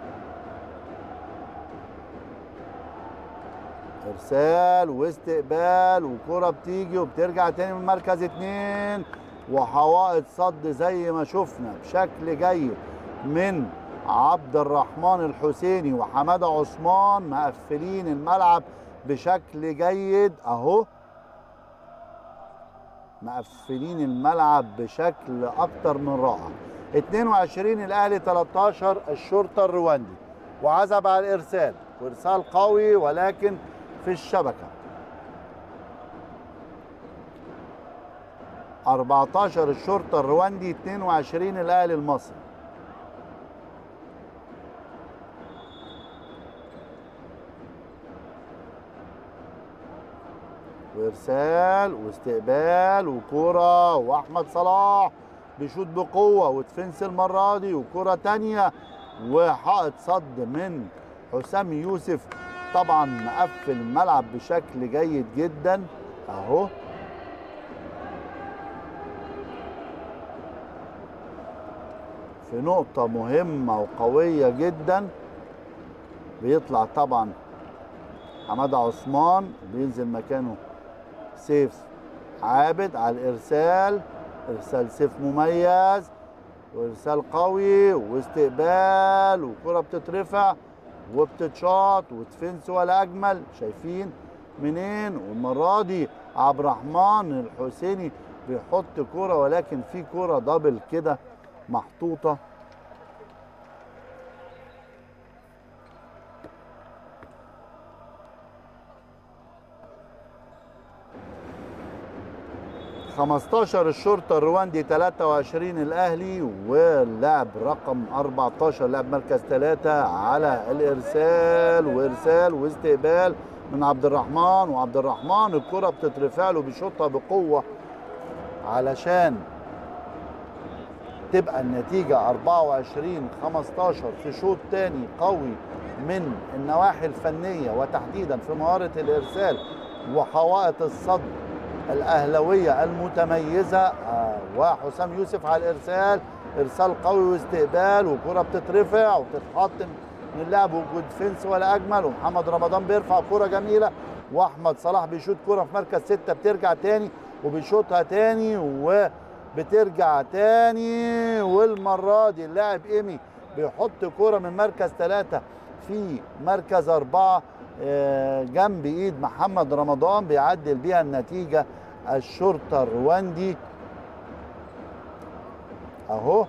ارسال واستقبال وكرة بتيجي وبترجع تاني من مركز اتنين وحوائط صد زي ما شفنا بشكل جيد من عبد الرحمن الحسيني وحماده عثمان مقفلين الملعب بشكل جيد اهو مقفلين الملعب بشكل اكتر من رائع 22 الاهلي 13 الشرطه الرواندي وعزب على الارسال وارسال قوي ولكن في الشبكه 14 الشرطه الرواندي 22 الاهلي المصري وارسال واستقبال وكرة واحمد صلاح بيشوط بقوة وتفنس المرة دي وكرة تانية وحائط صد من حسام يوسف طبعا مقفل الملعب بشكل جيد جدا اهو في نقطة مهمة وقوية جدا بيطلع طبعا حمادة عثمان بينزل مكانه سيف عابد على الارسال ارسال سيف مميز وارسال قوي واستقبال وكره بتترفع وبتتشاط وتفنس ولا اجمل شايفين منين والمره دي عبد الرحمن الحسيني بيحط كرة ولكن في كرة دبل كده محطوطة 15 الشرطة الرواندي 23 الأهلي واللاعب رقم 14 لاعب مركز ثلاثة على الإرسال وإرسال واستقبال من عبد الرحمن وعبد الرحمن الكرة بتترفع له بيشوطها بقوة علشان تبقى النتيجة 24 15 في شوط تاني قوي من النواحي الفنية وتحديدا في مهارة الإرسال وحوائط الصد الأهلوية المتميزة آه، وحسام يوسف على الإرسال إرسال قوي واستقبال وكرة بتترفع وبتتحط من اللاعب وجود فينس ولا أجمل ومحمد رمضان بيرفع كرة جميلة وأحمد صلاح بيشوط كرة في مركز ستة بترجع تاني وبيشوطها تاني وبترجع تاني والمرة دي اللاعب إيمي بيحط كرة من مركز ثلاثة في مركز أربعة آه، جنب ايد محمد رمضان بيعدل بيها النتيجه الشرطه الرواندي اهو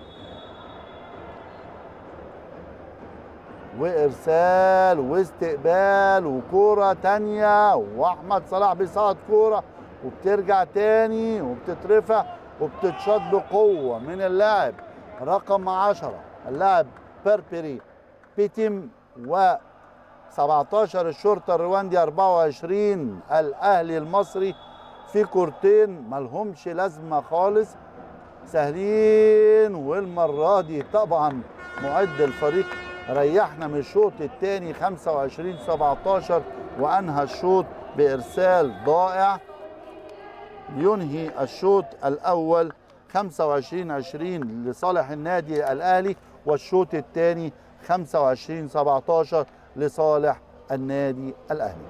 وارسال واستقبال وكوره تانية واحمد صلاح بيصعد كوره وبترجع تاني وبتترفع وبتتشاط بقوه من اللاعب رقم 10 اللاعب بيربري بيتم و 17 الشرطه الرواندي 24 الاهلي المصري في كورتين ملهمش لازمه خالص سهلين والمره دي طبعا معد الفريق ريحنا من الشوط الثاني 25 17 وانهى الشوط بارسال ضائع ينهي الشوط الاول 25 20 لصالح النادي الاهلي والشوط الثاني 25 17 لصالح النادي الاهلي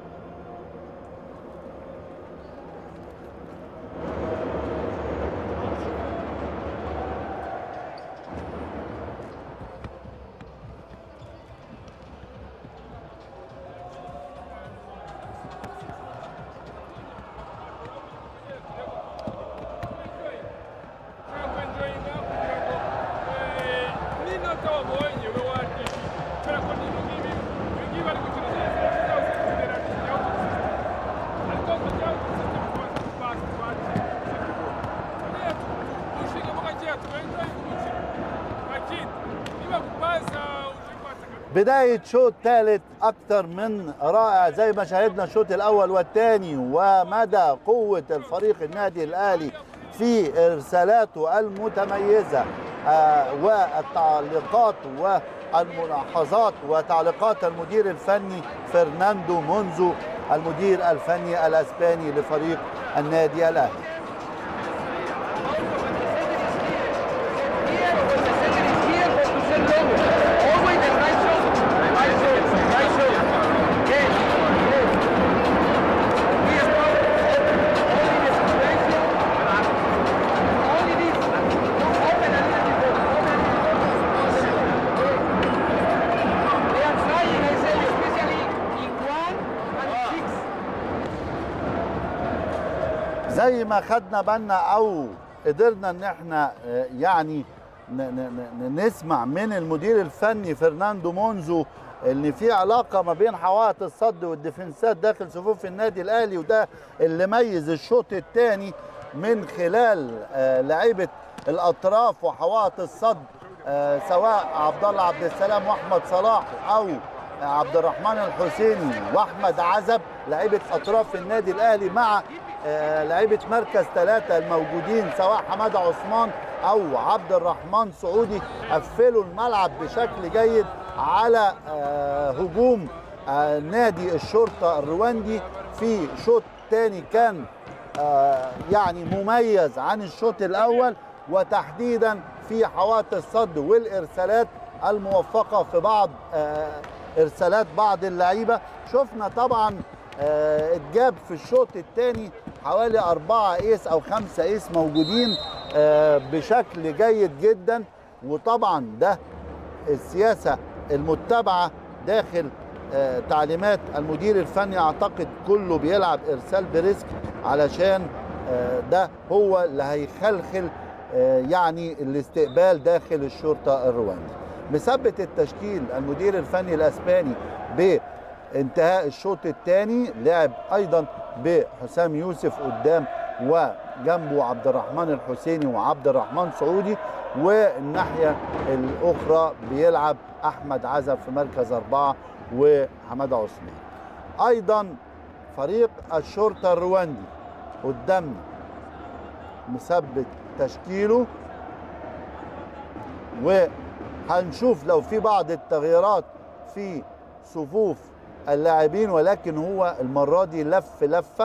بداية شوط ثالث أكثر من رائع زي ما شاهدنا الشوط الأول والثاني ومدى قوة الفريق النادي الأهلي في إرسالاته المتميزة آه، والتعليقات والملاحظات وتعليقات المدير الفني فرناندو مونزو المدير الفني الأسباني لفريق النادي الأهلي زي ما خدنا بالنا او قدرنا ان احنا آه، يعني ن- ن- ن- نسمع من المدير الفني فرناندو مونزو ان في علاقه ما بين حوائط الصد والديفنسات داخل صفوف النادي الاهلي وده اللي ميز الشوط الثاني من خلال آه، لعيبه الاطراف وحوائط الصد آه، سواء عبد الله عبد السلام واحمد صلاح او عبد الرحمن الحسيني واحمد عزب لعيبه اطراف النادي الاهلي مع آه، لعيبه مركز ثلاثه الموجودين سواء حماده عثمان او عبد الرحمن سعودي قفلوا الملعب بشكل جيد على آه، هجوم آه، نادي الشرطه الرواندي في شوط تاني كان آه، يعني مميز عن الشوط الاول وتحديدا في حوائط الصد والارسالات الموفقه في بعض آه، ارسالات بعض اللعيبه شفنا طبعا آه، اتجاب في الشوط الثاني حوالي أربعة ايس أو خمسة ايس موجودين آه، بشكل جيد جدا وطبعا ده السياسة المتبعة داخل آه، تعليمات المدير الفني أعتقد كله بيلعب إرسال بريسك علشان آه، ده هو اللي هيخلخل آه، يعني الاستقبال داخل الشرطة الرواندي مثبت التشكيل المدير الفني الأسباني بانتهاء الشوط الثاني لعب أيضا بحسام يوسف قدام جنبه عبد الرحمن الحسيني وعبد الرحمن سعودي والناحيه الاخرى بيلعب احمد عزب في مركز اربعه وحماده عثمان ايضا فريق الشرطه الرواندي قدامنا مثبت تشكيله وهنشوف لو في بعض التغييرات في صفوف اللاعبين ولكن هو المره دي لف لفه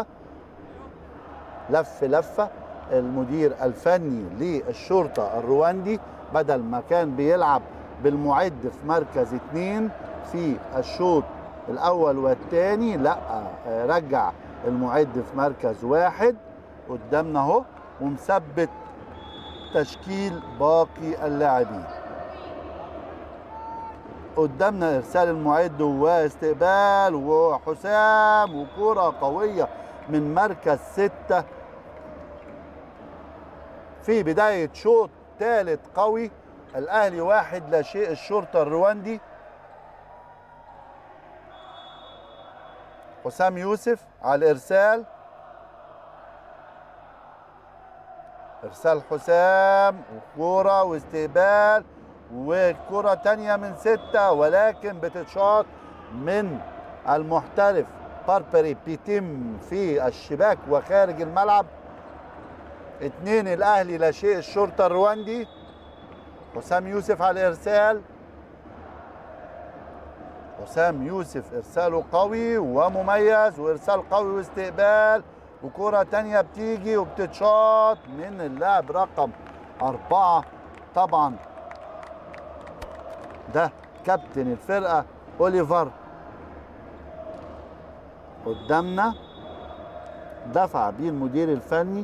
لف لفه المدير الفني للشرطه الرواندي بدل ما كان بيلعب بالمعد في مركز اتنين في الشوط الاول والثاني لا آه، رجع المعد في مركز واحد قدامنا اهو ومثبت تشكيل باقي اللاعبين قدامنا ارسال المعد واستقبال وحسام وكرة قوية من مركز ستة في بداية شوط ثالث قوي الاهلي واحد لا شيء الشرطة الرواندي حسام يوسف على الارسال ارسال حسام وكوره واستقبال وكرة تانية من ستة ولكن بتتشاط من المحترف باربري بيتم في الشباك وخارج الملعب اتنين الاهلي لا شيء الشرطة الرواندي حسام يوسف على الارسال حسام يوسف ارساله قوي ومميز وارسال قوي واستقبال وكرة تانية بتيجي وبتتشاط من اللاعب رقم أربعة طبعا ده كابتن الفرقة أوليفر قدامنا دفع بيه المدير الفني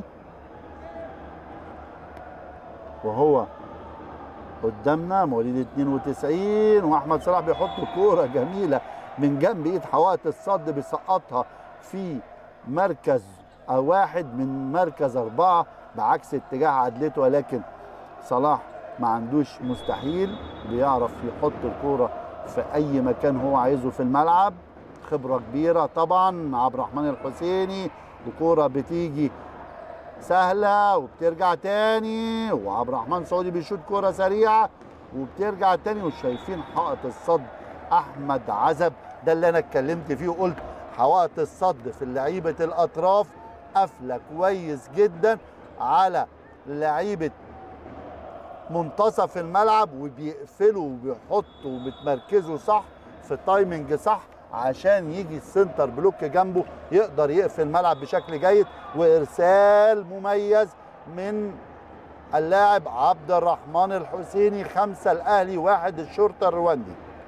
وهو قدامنا مواليد 92 واحمد صلاح بيحط كوره جميله من جنب ايد حوائط الصد بيسقطها في مركز أو واحد من مركز اربعه بعكس اتجاه عدلته ولكن صلاح ما عندوش مستحيل بيعرف يحط الكوره في اي مكان هو عايزه في الملعب خبره كبيره طبعا عبد الرحمن الحسيني وكوره بتيجي سهله وبترجع تاني وعبد الرحمن سعودي بيشوط كوره سريعه وبترجع تاني وشايفين حائط الصد احمد عزب ده اللي انا اتكلمت فيه وقلت حوائط الصد في لعيبه الاطراف قافله كويس جدا على لعيبه منتصف الملعب وبيقفلوا وبيحطوا وبتمركزوا صح في تايمنج صح عشان يجي السنتر بلوك جنبه يقدر يقفل الملعب بشكل جيد وارسال مميز من اللاعب عبد الرحمن الحسيني خمسة الأهلي واحد الشرطة الرواندي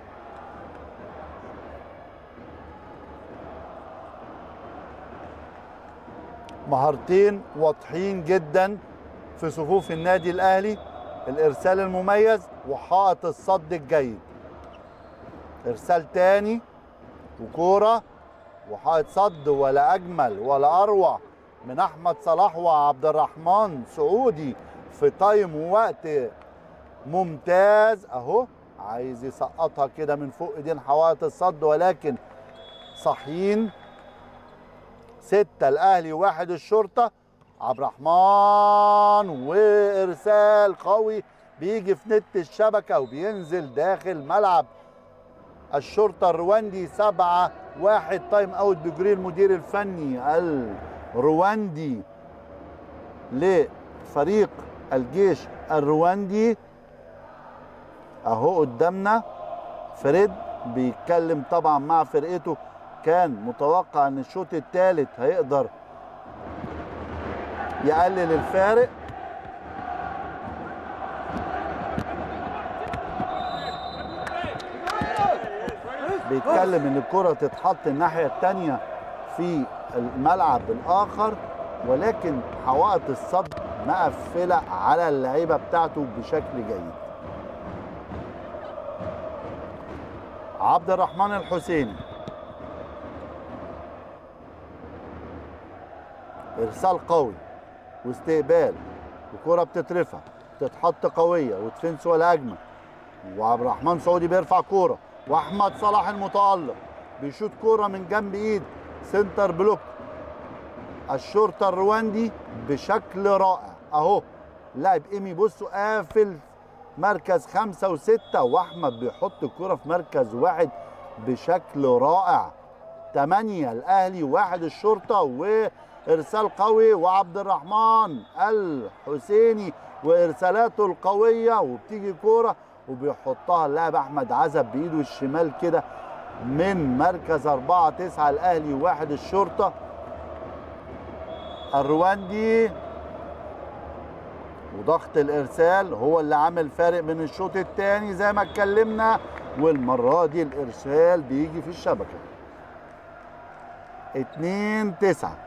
مهارتين واضحين جدا في صفوف النادي الأهلي الإرسال المميز وحائط الصد الجيد إرسال تاني وكورة وحائط صد ولا أجمل ولا أروع من أحمد صلاح وعبد الرحمن سعودي في تايم ووقت ممتاز أهو عايز يسقطها كده من فوق ايدين حوائط الصد ولكن صحيين ستة الأهلي واحد الشرطة عبد الرحمن وإرسال قوي بيجي في نت الشبكة وبينزل داخل ملعب الشرطة الرواندي سبعة واحد تايم اوت بجري المدير الفني الرواندي لفريق الجيش الرواندي اهو قدامنا فريد بيتكلم طبعا مع فرقته كان متوقع ان الشوط الثالث هيقدر يقلل الفارق بيتكلم ان الكره تتحط الناحيه الثانيه في الملعب الاخر ولكن حوائط الصد مقفله على اللعيبه بتاعته بشكل جيد عبد الرحمن الحسيني ارسال قوي واستقبال وكره بتترفع تتحط قويه وتفنس ولا اجمل وعبد الرحمن سعودي بيرفع كوره واحمد صلاح المتالق بيشوط كوره من جنب ايد سنتر بلوك الشرطه الرواندي بشكل رائع اهو لاعب ايمي بصوا قافل مركز خمسة وستة واحمد بيحط الكرة في مركز واحد بشكل رائع تمانية الاهلي واحد الشرطة وارسال قوي وعبد الرحمن الحسيني وارسالاته القوية وبتيجي كورة وبيحطها اللاعب احمد عزب بايده الشمال كده من مركز أربعة تسعة الأهلي واحد الشرطة الرواندي وضغط الإرسال هو اللي عامل فارق من الشوط الثاني زي ما اتكلمنا والمرة دي الإرسال بيجي في الشبكة اتنين تسعة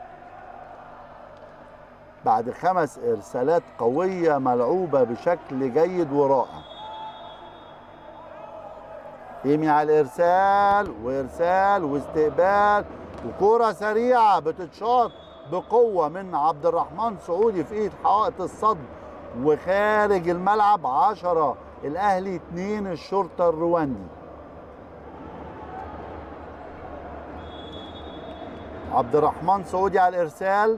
بعد خمس إرسالات قوية ملعوبة بشكل جيد ورائع يمي على الارسال وارسال واستقبال وكرة سريعة بتتشاط بقوة من عبد الرحمن سعودي في ايد حائط الصد وخارج الملعب عشرة الاهلي اتنين الشرطة الرواندي عبد الرحمن سعودي على الارسال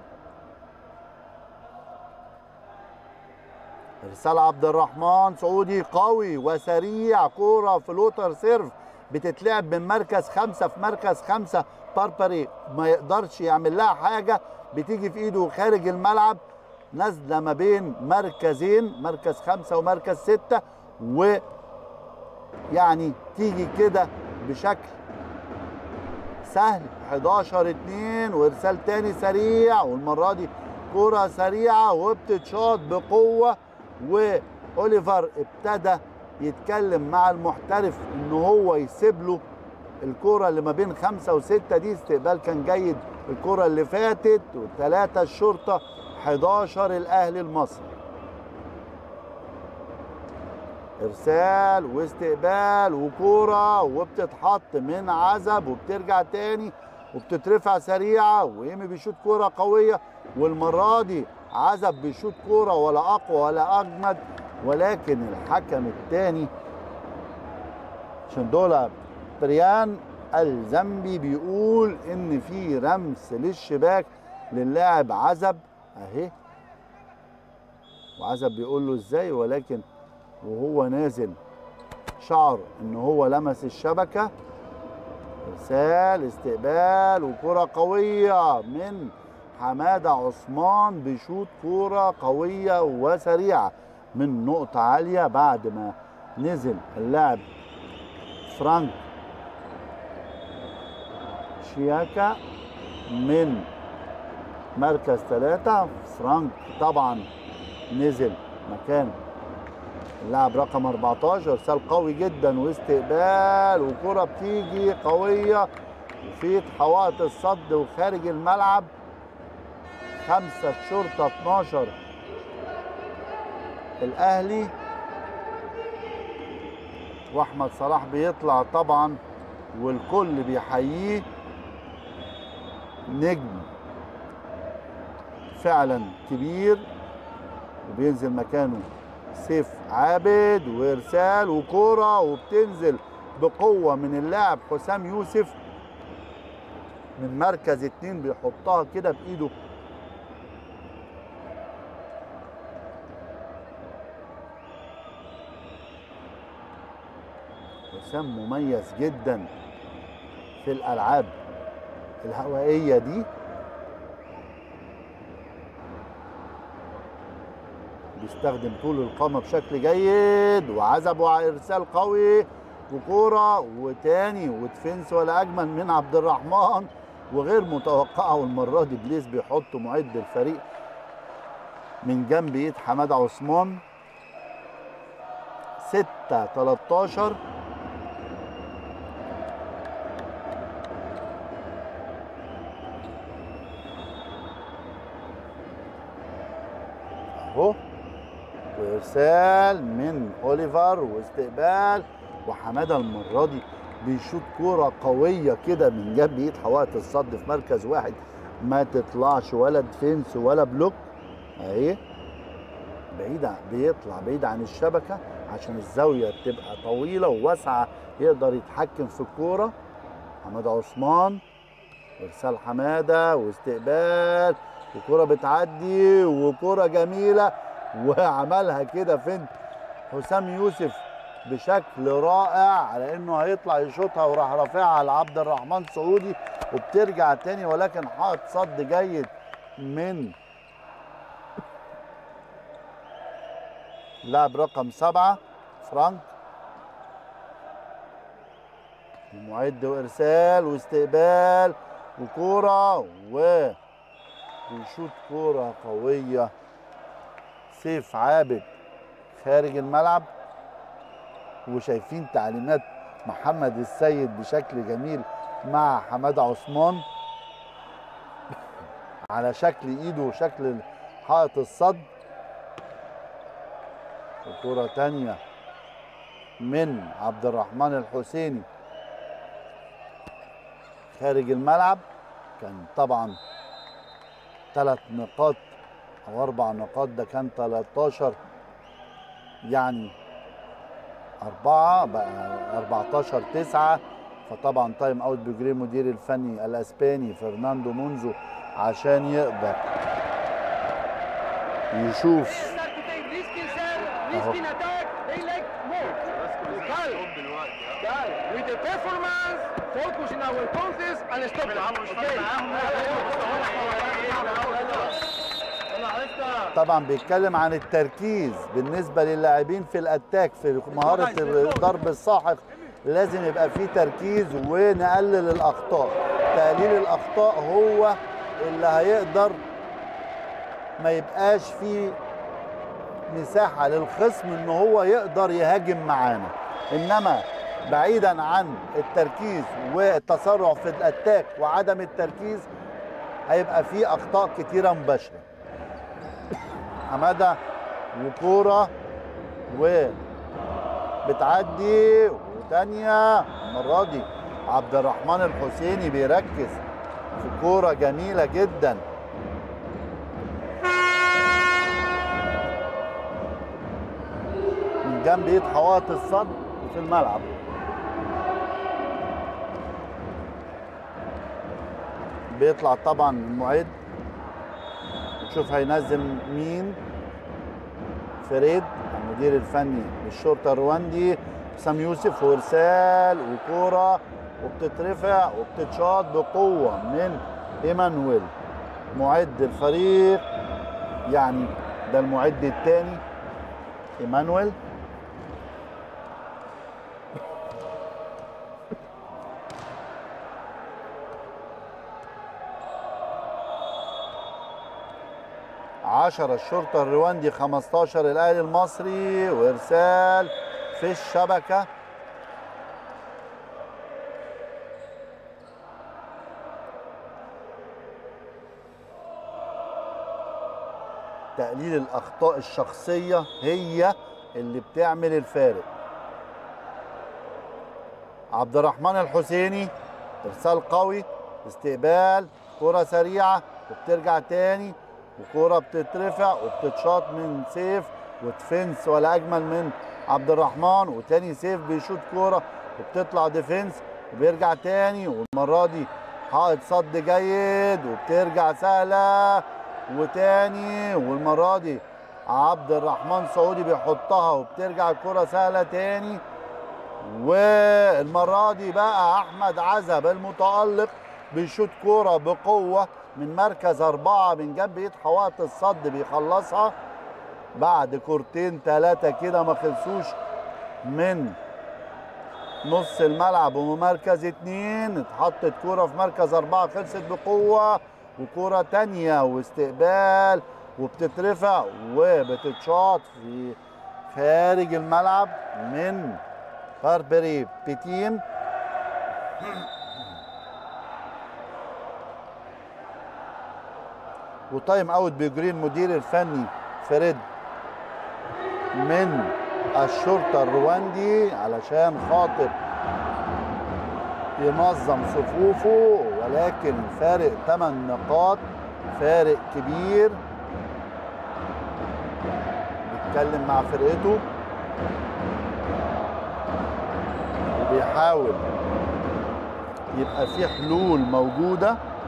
ارسال عبد الرحمن سعودي قوي وسريع كوره فلوتر سيرف بتتلعب من مركز خمسه في مركز خمسه باربري ما يقدرش يعمل لها حاجه بتيجي في ايده خارج الملعب نازله ما بين مركزين مركز خمسه ومركز سته و يعني تيجي كده بشكل سهل 11 2 وارسال تاني سريع والمره دي كرة سريعة وبتتشاط بقوة واوليفر ابتدى يتكلم مع المحترف ان هو يسيب له الكرة اللي ما بين خمسة وستة دي استقبال كان جيد الكرة اللي فاتت وثلاثة الشرطة 11 الاهلي المصري ارسال واستقبال وكوره وبتتحط من عزب وبترجع تاني وبتترفع سريعه وايمي بيشوط كوره قويه والمره دي عزب بيشوط كوره ولا اقوى ولا اجمد ولكن الحكم الثاني عشان دول بريان الزنبي بيقول ان في رمس للشباك للاعب عزب اهي وعزب بيقول له ازاي ولكن وهو نازل شعر ان هو لمس الشبكه ارسال استقبال وكره قويه من حماده عثمان بيشوط كوره قويه وسريعه من نقطه عاليه بعد ما نزل اللاعب فرانك شياكا من مركز ثلاثة فرانك طبعا نزل مكان اللاعب رقم 14 ارسال قوي جدا واستقبال وكرة بتيجي قوية في حوائط الصد وخارج الملعب خمسة الشرطة 12 الأهلي وأحمد صلاح بيطلع طبعا والكل بيحييه نجم فعلا كبير وبينزل مكانه سيف عابد وارسال وكوره وبتنزل بقوه من اللاعب حسام يوسف من مركز اتنين بيحطها كده بايده حسام مميز جدا في الالعاب الهوائيه دي بيستخدم طول القامه بشكل جيد وعزب على ارسال قوي وكوره وتاني ودفنس ولا اجمل من عبد الرحمن وغير متوقعه والمره دي بليس بيحط معد الفريق من جنب ايد حماده عثمان 6 13 اهو وارسال من اوليفر واستقبال وحماده المره دي بيشوط كوره قويه كده من جنب ايد حوائط الصد في مركز واحد ما تطلعش ولا ديفنس ولا بلوك اهي بعيد عن- بيطلع بعيد عن الشبكه عشان الزاويه تبقى طويله وواسعه يقدر يتحكم في الكوره حماده عثمان ارسال حماده واستقبال وكره بتعدي وكره جميله وعملها كده فين حسام يوسف بشكل رائع على انه هيطلع يشوطها وراح رافعها لعبد الرحمن سعودي وبترجع تاني ولكن حاط صد جيد من لاعب رقم سبعة فرانك المعد وارسال واستقبال وكوره و بيشوط كوره قويه سيف عابد خارج الملعب وشايفين تعليمات محمد السيد بشكل جميل مع حماده عثمان على شكل ايده وشكل حائط الصد وكرة تانية من عبد الرحمن الحسيني خارج الملعب كان طبعا ثلاث نقاط او اربع نقاط ده كان 13 يعني أربعة بقى 14 تسعة فطبعا تايم اوت بيجري المدير الفني الاسباني فرناندو مونزو عشان يقدر يشوف Start to take risk in serve, risk أهو. in attack, they like more. Gal, gal, with the performance, focus in our contest and stop them. Okay. طبعا بيتكلم عن التركيز بالنسبه للاعبين في الاتاك في مهاره الضرب الساحق لازم يبقى فيه تركيز ونقلل الاخطاء تقليل الاخطاء هو اللي هيقدر ما يبقاش فيه مساحه للخصم ان هو يقدر يهاجم معانا انما بعيدا عن التركيز والتسرع في الاتاك وعدم التركيز هيبقى فيه اخطاء كتيره مباشره حماده وكوره و بتعدي وتانية المرة دي عبد الرحمن الحسيني بيركز في كورة جميلة جدا من جنب ايد حوائط الصد في الملعب بيطلع طبعا المعد نشوف هينزل مين فريد المدير الفني للشرطه الرواندي حسام يوسف وارسال وكوره وبتترفع وبتتشاط بقوه من ايمانويل معد الفريق يعني ده المعد الثاني ايمانويل عشرة الشرطة الرواندي 15 الأهلي المصري وإرسال في الشبكة تقليل الأخطاء الشخصية هي اللي بتعمل الفارق عبد الرحمن الحسيني إرسال قوي استقبال كرة سريعة وبترجع تاني وكرة بتترفع وبتتشاط من سيف وديفنس ولا اجمل من عبد الرحمن وتاني سيف بيشوط كوره وبتطلع ديفنس وبيرجع تاني والمره دي حائط صد جيد وبترجع سهله وتاني والمره دي عبد الرحمن سعودي بيحطها وبترجع الكره سهله تاني والمره دي بقى احمد عزب المتالق بيشوط كوره بقوه من مركز أربعة من جنب إيد حوائط الصد بيخلصها بعد كورتين ثلاثة كده ما خلصوش من نص الملعب ومركز اتنين اتحطت كورة في مركز أربعة خلصت بقوة وكورة تانية واستقبال وبتترفع وبتتشاط في خارج الملعب من باربري بيتيم وتايم اوت بيجري المدير الفني فريد من الشرطه الرواندي علشان خاطر ينظم صفوفه ولكن فارق 8 نقاط فارق كبير بيتكلم مع فرقته وبيحاول يبقى في حلول موجوده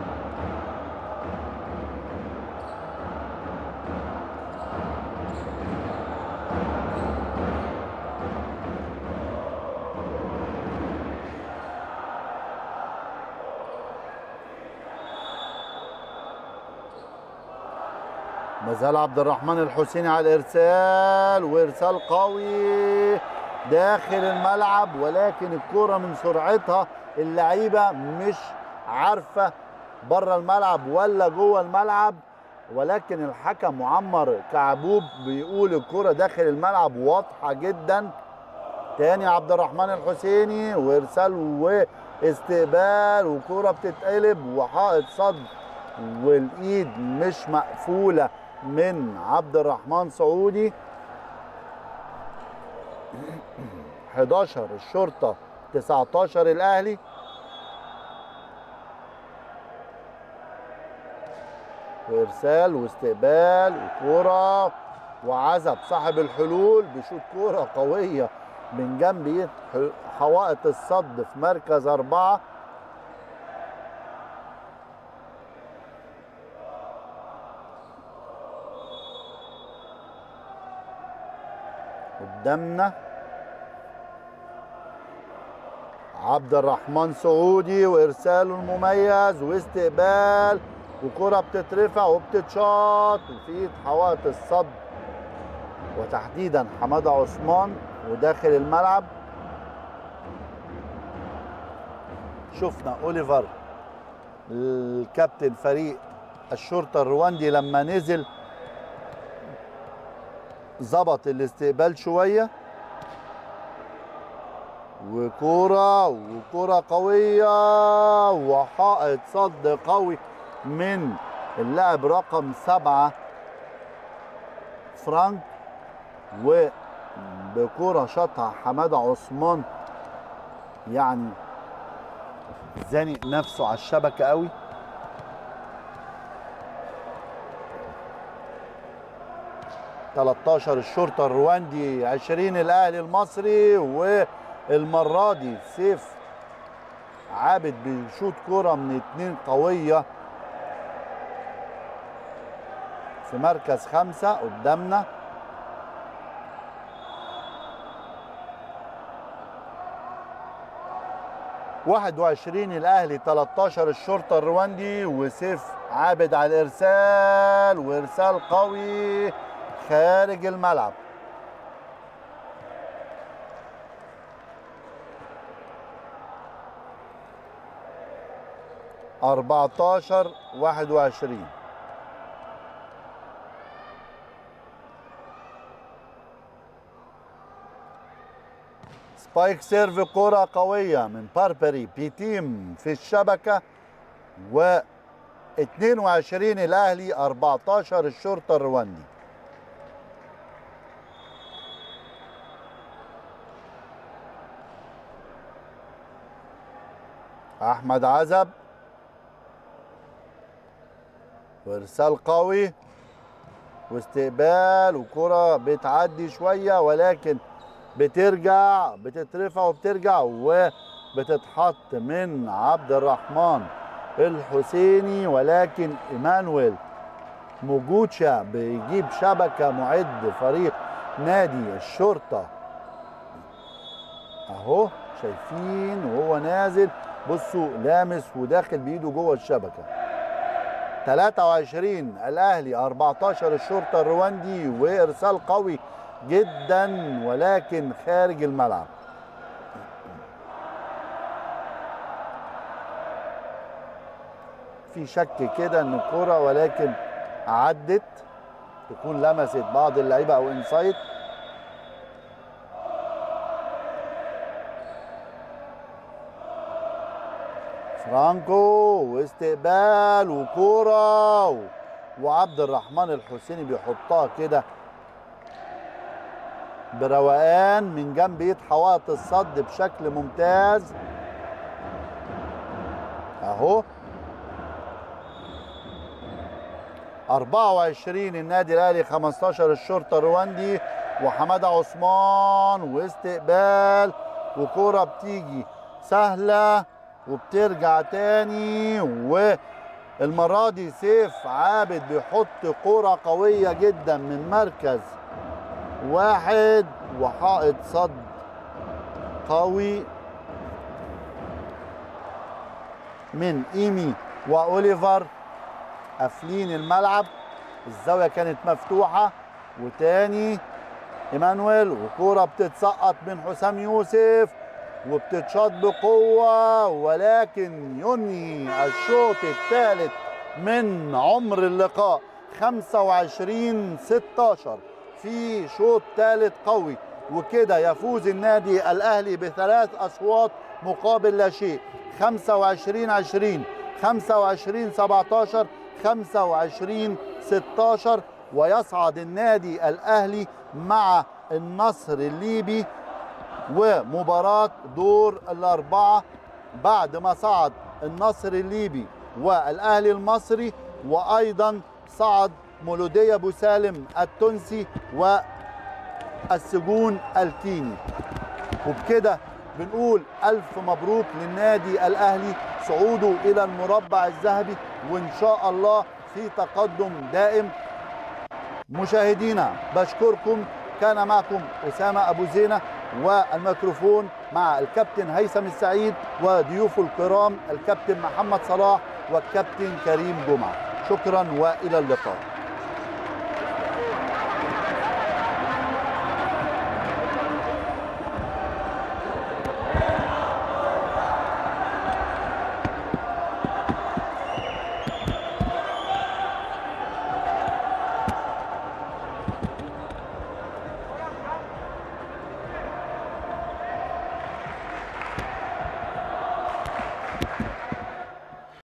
مازال عبد الرحمن الحسيني على الارسال وارسال قوي داخل الملعب ولكن الكرة من سرعتها اللعيبة مش عارفة بره الملعب ولا جوه الملعب ولكن الحكم معمر كعبوب بيقول الكرة داخل الملعب واضحة جدا تاني عبد الرحمن الحسيني وارسال واستقبال وكرة بتتقلب وحائط صد والايد مش مقفولة من عبد الرحمن سعودي 11 الشرطة 19 الاهلي وارسال واستقبال وكرة وعزب صاحب الحلول بيشوط كرة قوية من جنب حوائط الصد في مركز أربعة قدامنا عبد الرحمن سعودي وارساله المميز واستقبال وكرة بتترفع وبتتشاط وفي حوائط الصد وتحديدا حماده عثمان وداخل الملعب شفنا اوليفر الكابتن فريق الشرطه الرواندي لما نزل ظبط الاستقبال شويه وكرة وكرة قوية وحائط صد قوي من اللاعب رقم سبعة فرانك وبكرة شاطها حمادة عثمان يعني زانق نفسه على الشبكة قوي تلتاشر الشرطة الرواندي عشرين الأهلي المصري والمرة دي سيف عابد بيشوط كرة من اتنين قوية في مركز خمسة قدامنا واحد وعشرين الأهلي 13 الشرطة الرواندي وسيف عابد على الإرسال وإرسال قوي خارج الملعب أربعتاشر واحد وعشرين سبايك سيرف كرة قوية من باربري بيتيم في الشبكة و 22 الأهلي 14 الشرطة الرواندي أحمد عزب وإرسال قوي واستقبال وكرة بتعدي شوية ولكن بترجع بتترفع وبترجع وبتتحط من عبد الرحمن الحسيني ولكن ايمانويل موجوتشا بيجيب شبكة معد فريق نادي الشرطة اهو شايفين وهو نازل بصوا لامس وداخل بايده جوه الشبكة 23 الاهلي 14 الشرطة الرواندي وارسال قوي جدا ولكن خارج الملعب في شك كده ان الكرة ولكن عدت تكون لمست بعض اللعيبه او انسايد فرانكو واستقبال وكوره و- وعبد الرحمن الحسيني بيحطها كده بروقان من جنب ايد حوائط الصد بشكل ممتاز اهو 24 النادي الاهلي 15 الشرطه الرواندي وحماده عثمان واستقبال وكرة بتيجي سهله وبترجع تاني والمره دي سيف عابد بيحط كرة قويه جدا من مركز واحد وحائط صد قوي من ايمي واوليفر قافلين الملعب الزاويه كانت مفتوحه وتاني ايمانويل وكوره بتتسقط من حسام يوسف وبتتشاط بقوه ولكن ينهي الشوط الثالث من عمر اللقاء 25 16 في شوط ثالث قوي وكده يفوز النادي الاهلي بثلاث اصوات مقابل لا شيء 25 20 25 17 25 16 ويصعد النادي الاهلي مع النصر الليبي ومباراة دور الأربعة بعد ما صعد النصر الليبي والأهلي المصري وأيضا صعد مولودية أبو سالم التونسي والسجون الكيني وبكده بنقول ألف مبروك للنادي الأهلي صعوده إلى المربع الذهبي وإن شاء الله في تقدم دائم مشاهدينا بشكركم كان معكم أسامة أبو زينة والميكروفون مع الكابتن هيثم السعيد وضيوفه الكرام الكابتن محمد صلاح والكابتن كريم جمعة شكرا وإلى اللقاء